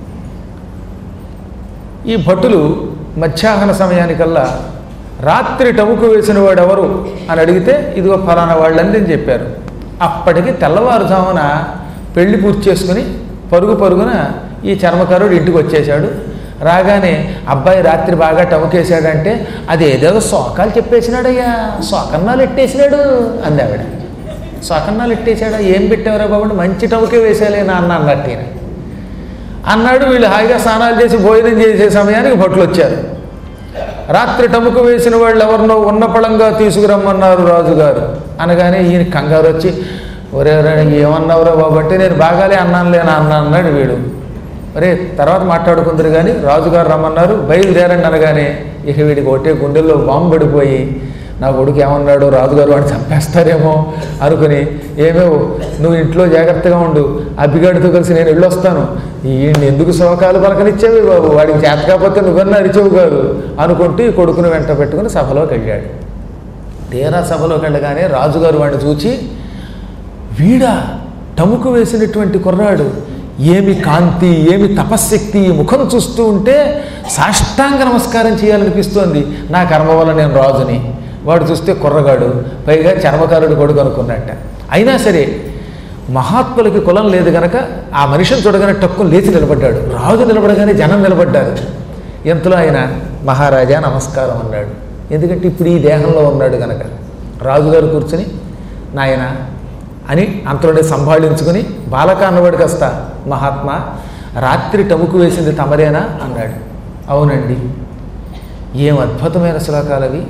ఈ భటులు మధ్యాహ్న సమయానికల్లా రాత్రి టముకు వేసిన వాడు ఎవరు అని అడిగితే ఇదిగో ఫలానా వాళ్ళని నేను చెప్పారు అప్పటికి తెల్లవారుజామున పెళ్లి పూర్తి చేసుకుని పరుగు పరుగున ఈ చర్మకారుడు ఇంటికి వచ్చేశాడు రాగానే అబ్బాయి రాత్రి బాగా టముకేశాడంటే అది ఏదేదో శోకాలు చెప్పేసినాడయ్యా శోకన్నాలు ఎట్టేసినాడు అంది ఆవిడ శోకన్నాలు ఎట్టేశాడా ఏం పెట్టావురా బాబు మంచి టముకే వేసేలే నాన్న అన్నట్టు ఈయన. అన్నాడు వీళ్ళు హాయిగా స్నానాలు చేసి భోజనం చేసే సమయానికి భట్లు వచ్చారు రాత్రి టముకు వేసిన వాళ్ళు ఎవరినో ఉన్నపళంగా తీసుకురమ్మన్నారు రాజుగారు అనగానే ఈయన కంగారు వచ్చి ఒరే ఒరే ఏమన్నావురా బాబు అంటే నేను బాగాలే అన్నానులే నాన్న అన్నాడు వీడు ఒరే తర్వాత మాట్లాడుకుందరు కానీ రాజుగారు రమ్మన్నారు బయలుదేరండి అనగానే ఇక వీడికి ఒకటే గుండెల్లో బాంబు పడిపోయి నా కొడుకు ఏమన్నాడు రాజుగారు వాడిని చంపేస్తారేమో అనుకుని ఏమేవో నువ్వు ఇంట్లో జాగ్రత్తగా ఉండు అబ్బిగాడితో కలిసి నేను వెళ్ళొస్తాను ఈయన్ని ఎందుకు శోకాలు పలకనిచ్చేవి బాబు వాడికి చేత కాకపోతే నువ్వన్నా అరిచేవు కాదు అనుకుంటూ ఈ కొడుకును వెంట పెట్టుకుని సభలోకి వెళ్ళాడు తీరా సభలోకి వెళ్ళగానే రాజుగారు వాడిని చూచి వీడా టముకు వేసినటువంటి కుర్రాడు ఏమి కాంతి ఏమి తపశ్శక్తి ఈ ముఖం చూస్తూ ఉంటే సాష్టాంగ నమస్కారం చేయాలనిపిస్తోంది నా కర్మ వల్ల నేను రాజుని వాడు చూస్తే కుర్రగాడు పైగా చర్మకారుడు కొడుకు అనుకున్నట్ట అయినా సరే మహాత్ములకి కులం లేదు గనక ఆ మనిషిని చూడగానే టక్కుని లేచి నిలబడ్డాడు రాజు నిలబడగానే జనం నిలబడ్డారు ఎంతలో ఆయన మహారాజా నమస్కారం అన్నాడు ఎందుకంటే ఇప్పుడు ఈ దేహంలో ఉన్నాడు గనక రాజుగారు కూర్చుని నాయన అని అంతలోనే సంభాళించుకుని బాలక అన్నవాడు కాస్త మహాత్మా రాత్రి టముకు వేసింది తమరేనా అన్నాడు అవునండి ఏం అద్భుతమైన శ్లోకాలు అవి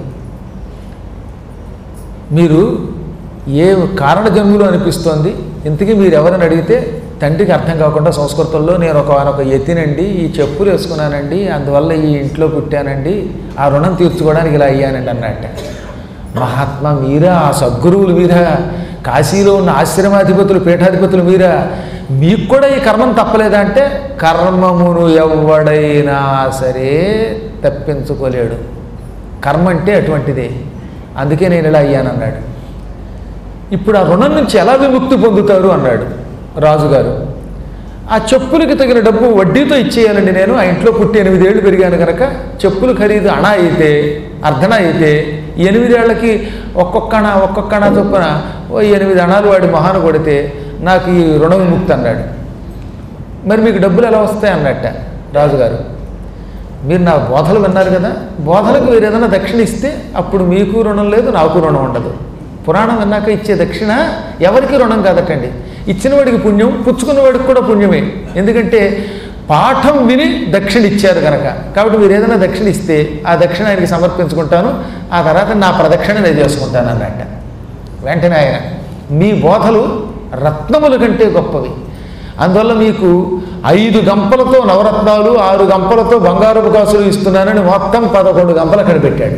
మీరు ఏ కారణ జన్ములు అనిపిస్తోంది ఇంతకీ మీరు ఎవరిని అడిగితే తండ్రికి అర్థం కాకుండా సంస్కృతంలో నేను ఒక ఒక ఎత్తినండి ఈ చెప్పులు వేసుకున్నానండి అందువల్ల ఈ ఇంట్లో పుట్టానండి ఆ రుణం తీర్చుకోవడానికి ఇలా అయ్యానండి అన్నట్ట మహాత్మా మీరా ఆ సద్గురువులు మీరా కాశీలో ఉన్న ఆశ్రమాధిపతులు పీఠాధిపతులు మీరా మీకు కూడా ఈ కర్మం తప్పలేదా అంటే కర్మమును ఎవడైనా సరే తప్పించుకోలేడు కర్మ అంటే అటువంటిదే అందుకే నేను ఇలా అయ్యానన్నాడు ఇప్పుడు ఆ రుణం నుంచి ఎలా విముక్తి పొందుతారు అన్నాడు రాజుగారు ఆ చెప్పులకి తగిన డబ్బు వడ్డీతో ఇచ్చేయాలండి నేను ఆ ఇంట్లో పుట్టి ఎనిమిదేళ్ళు పెరిగాను కనుక చెప్పులు ఖరీదు అణ అయితే అర్ధన అయితే ఈ ఎనిమిదేళ్లకి ఒక్కొక్క అణ ఒక్కొక్క అణ చొప్పున ఓ ఎనిమిది అణాలు వాడి మొహాన కొడితే నాకు ఈ రుణ విముక్తి అన్నాడు మరి మీకు డబ్బులు ఎలా వస్తాయి అన్నట్ట రాజుగారు మీరు నా బోధలు విన్నారు కదా బోధలకు మీరు ఏదైనా దక్షిణ ఇస్తే అప్పుడు మీకు రుణం లేదు నాకు రుణం ఉండదు పురాణం విన్నాక ఇచ్చే దక్షిణ ఎవరికి రుణం కాదటండి ఇచ్చిన వాడికి పుణ్యం పుచ్చుకున్న వాడికి కూడా పుణ్యమే ఎందుకంటే పాఠం విని దక్షిణ ఇచ్చారు కనుక కాబట్టి మీరు ఏదైనా దక్షిణ ఇస్తే ఆ దక్షిణ ఆయనకి సమర్పించుకుంటాను ఆ తర్వాత నా ప్రదక్షిణ నేను చేసుకుంటాను అన్నట్ట వెంటనే ఆయన మీ బోధలు రత్నముల కంటే గొప్పవి అందువల్ల మీకు ఐదు గంపలతో నవరత్నాలు ఆరు గంపలతో బంగారపు కాసులు ఇస్తున్నానని మొత్తం పదకొండు గంపలు అక్కడ పెట్టాడు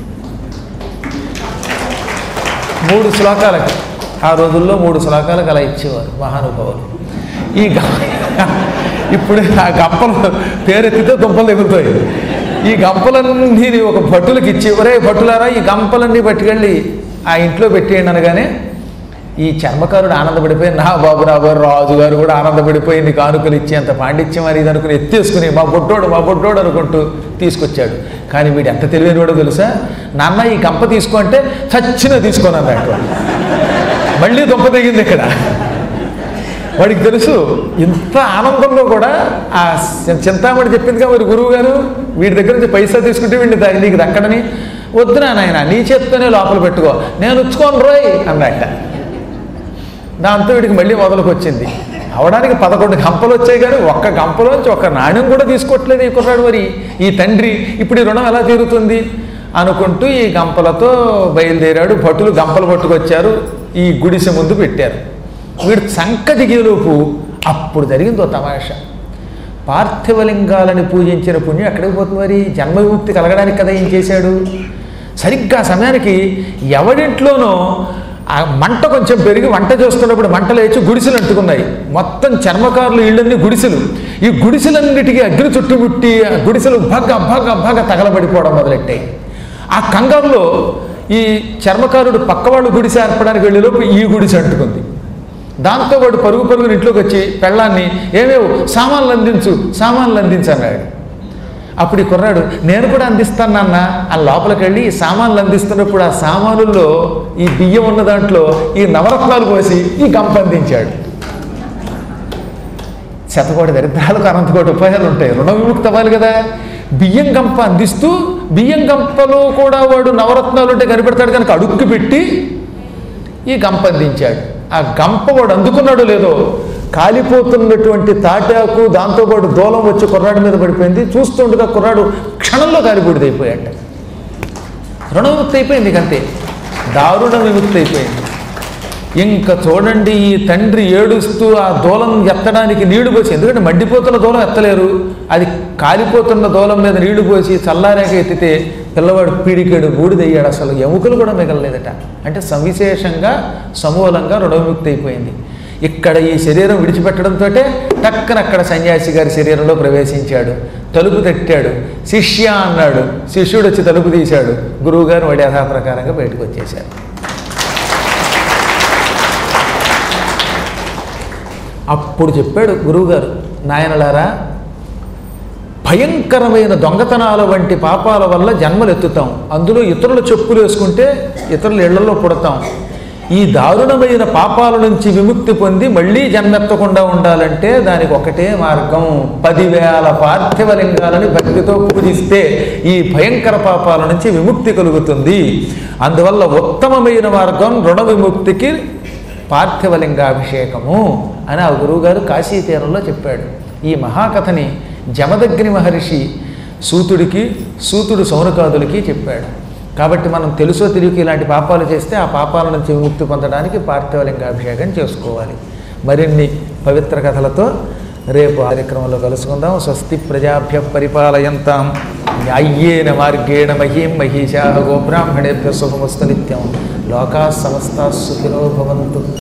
మూడు శ్లోకాలకి ఆ రోజుల్లో మూడు శ్లోకాలకు అలా ఇచ్చేవారు మహానుభావులు ఈ గ ఇప్పుడు ఆ గంపలు పేరెత్తితే దుంపలు ఎగురుతాయి ఈ గంపలన్నీ ఒక భట్టులకు ఇచ్చి ఒరే భట్టులారా ఈ గంపలన్నీ పట్టుకెళ్ళి ఆ ఇంట్లో పెట్టేయండి అనగానే ఈ చర్మకారుడు ఆనందపడిపోయి నా బాబు నా బాబు రాజుగారు కూడా ఆనందపడిపోయి నీకు కానుకలు ఇచ్చి అంత పాండిత్యం అని ఇది అనుకుని ఎత్తేసుకుని మా బొట్టోడు మా బొట్టోడు అనుకుంటూ తీసుకొచ్చాడు కానీ వీడు ఎంత తెలివైన వాడో తెలుసా నాన్న ఈ గంప తీసుకో అంటే చచ్చిన తీసుకోను అన్నట్టు మళ్ళీ దుంప దిగింది ఇక్కడ వాడికి తెలుసు ఇంత ఆనందంలో కూడా ఆ చి- చింతామణి చెప్పిందిగా మరి గురువు గారు వీడి దగ్గర నుంచి పైసా తీసుకుంటే వీడిని దా- నీకు దక్కడని వద్దునా నాయన నీ చేత్తోనే లోపల పెట్టుకో నేను ఉచ్చుకోను రోయ్ అన్నట్ట దాంతో వీడికి మళ్ళీ మొదలుకు వచ్చింది అవడానికి పదకొండు గంపలు వచ్చాయి కానీ ఒక్క గంపలోంచి ఒక్క నాణ్యం కూడా తీసుకోవట్లేదు ఈ కుర్రాడు మరి ఈ తండ్రి ఇప్పుడు ఈ రుణం ఎలా తీరుతుంది అనుకుంటూ ఈ గంపలతో బయలుదేరాడు భటులు గంపలు పట్టుకొచ్చారు ఈ గుడిసె ముందు పెట్టారు వీడు చంక దిగేలోపు అప్పుడు జరిగింది ఓ తమాషా పార్థివలింగాలని పూజించిన పుణ్యం ఎక్కడికి పోతుంది మరి జన్మ విముక్తి కలగడానికి కదా ఏం చేశాడు సరిగ్గా ఆ సమయానికి ఎవడింట్లోనో ఆ మంట కొంచెం పెరిగి వంట చేస్తున్నప్పుడు మంట లేచి గుడిసెలు అంటుకున్నాయి మొత్తం చర్మకారులు ఇళ్ళన్నీ గుడిసెలు ఈ గుడిసెలన్నిటికీ అగ్ని చుట్టుముట్టి ఆ గుడిసెలు భగ్గ భగ్గ భగ్గ తగలబడిపోవడం మొదలెట్టాయి ఆ కంగారులో ఈ చర్మకారుడు పక్కవాళ్ళు గుడిసె ఏర్పడానికి వెళ్ళేలోపు ఈ గుడిసె అంటుకుంది దాంతో వాడు పరుగు పరుగుని ఇంట్లోకి వచ్చి పెళ్ళాన్ని ఏమేవు సామాన్లు అందించు సామాన్లు అందించు అన్నాడు అప్పుడు ఈ కుర్రాడు నేను కూడా అందిస్తాను నాన్న ఆ లోపలికి వెళ్ళి ఈ సామాన్లు అందిస్తున్నప్పుడు ఆ సామానుల్లో ఈ బియ్యం ఉన్న దాంట్లో ఈ నవరత్నాలు పోసి ఈ గంప అందించాడు శతకోటి దరిద్రాలకు అనంతకోటి ఉపాయాలు ఉంటాయి రుణ విముక్తి అవ్వాలి కదా బియ్యం గంప అందిస్తూ బియ్యం గంపలో కూడా వాడు నవరత్నాలు ఉంటే కనిపెడతాడు కనుక అడుక్కు పెట్టి ఈ గంప అందించాడు ఆ గంప వాడు అందుకున్నాడో లేదో కాలిపోతున్నటువంటి తాటాకు దాంతోపాటు దూలం వచ్చి కుర్రాడి మీద పడిపోయింది చూస్తుండగా కుర్రాడు క్షణంలో కాలిపూడిదైపోయాడు రుణ విముక్తి అయిపోయింది ఇక అంతే దారుణ విముక్తి అయిపోయింది ఇంకా చూడండి ఈ తండ్రి ఏడుస్తూ ఆ దూలం ఎత్తడానికి నీళ్లు పోసి ఎందుకంటే మండిపోతున్న దూలం ఎత్తలేరు అది కాలిపోతున్న దూలం మీద నీళ్లు పోసి చల్లారాక ఎత్తితే పిల్లవాడు పీడికాడు బూడిదయ్యాడు అసలు ఎముకలు కూడా మిగలలేదట అంటే సవిశేషంగా సమూలంగా రుణవిముక్తి అయిపోయింది ఇక్కడ ఈ శరీరం విడిచిపెట్టడంతో టక్కన అక్కడ సన్యాసి గారి శరీరంలో ప్రవేశించాడు తలుపు తట్టాడు శిష్య అన్నాడు శిష్యుడు వచ్చి తలుపు తీశాడు గురువుగారు వాడి యథా ప్రకారంగా బయటకు వచ్చేశారు అప్పుడు చెప్పాడు గురువుగారు నాయనలారా భయంకరమైన దొంగతనాల వంటి పాపాల వల్ల జన్మలు ఎత్తుతాం అందులో ఇతరుల చెప్పులు వేసుకుంటే ఇతరుల ఇళ్లలో పుడతాం ఈ దారుణమైన పాపాల నుంచి విముక్తి పొంది మళ్ళీ జన్మెత్తకుండా ఉండాలంటే దానికి ఒకటే మార్గం పదివేల పార్థివలింగాలని భక్తితో పూజిస్తే ఈ భయంకర పాపాల నుంచి విముక్తి కలుగుతుంది అందువల్ల ఉత్తమమైన మార్గం రుణ విముక్తికి పార్థివలింగాభిషేకము అని ఆ గురువుగారు కాశీ తీరంలో చెప్పాడు ఈ మహాకథని జమదగ్ని మహర్షి సూతుడికి సూతుడు సౌనకాదులకి చెప్పాడు కాబట్టి మనం తెలుసో తెలియక ఇలాంటి పాపాలు చేస్తే ఆ పాపాల నుంచి విముక్తి పొందడానికి పార్థివలింగాభిషేకం చేసుకోవాలి మరిన్ని పవిత్ర కథలతో రేపు కార్యక్రమంలో కలుసుకుందాం స్వస్తి ప్రజాభ్య పరిపాలయంతాం న్యాయ్యేన మార్గేణ మహీం మహిషా గోబ్రాహ్మణేభ్య శుభమస్తు నిత్యం లోకా సమస్తా సుఖినో భవంతు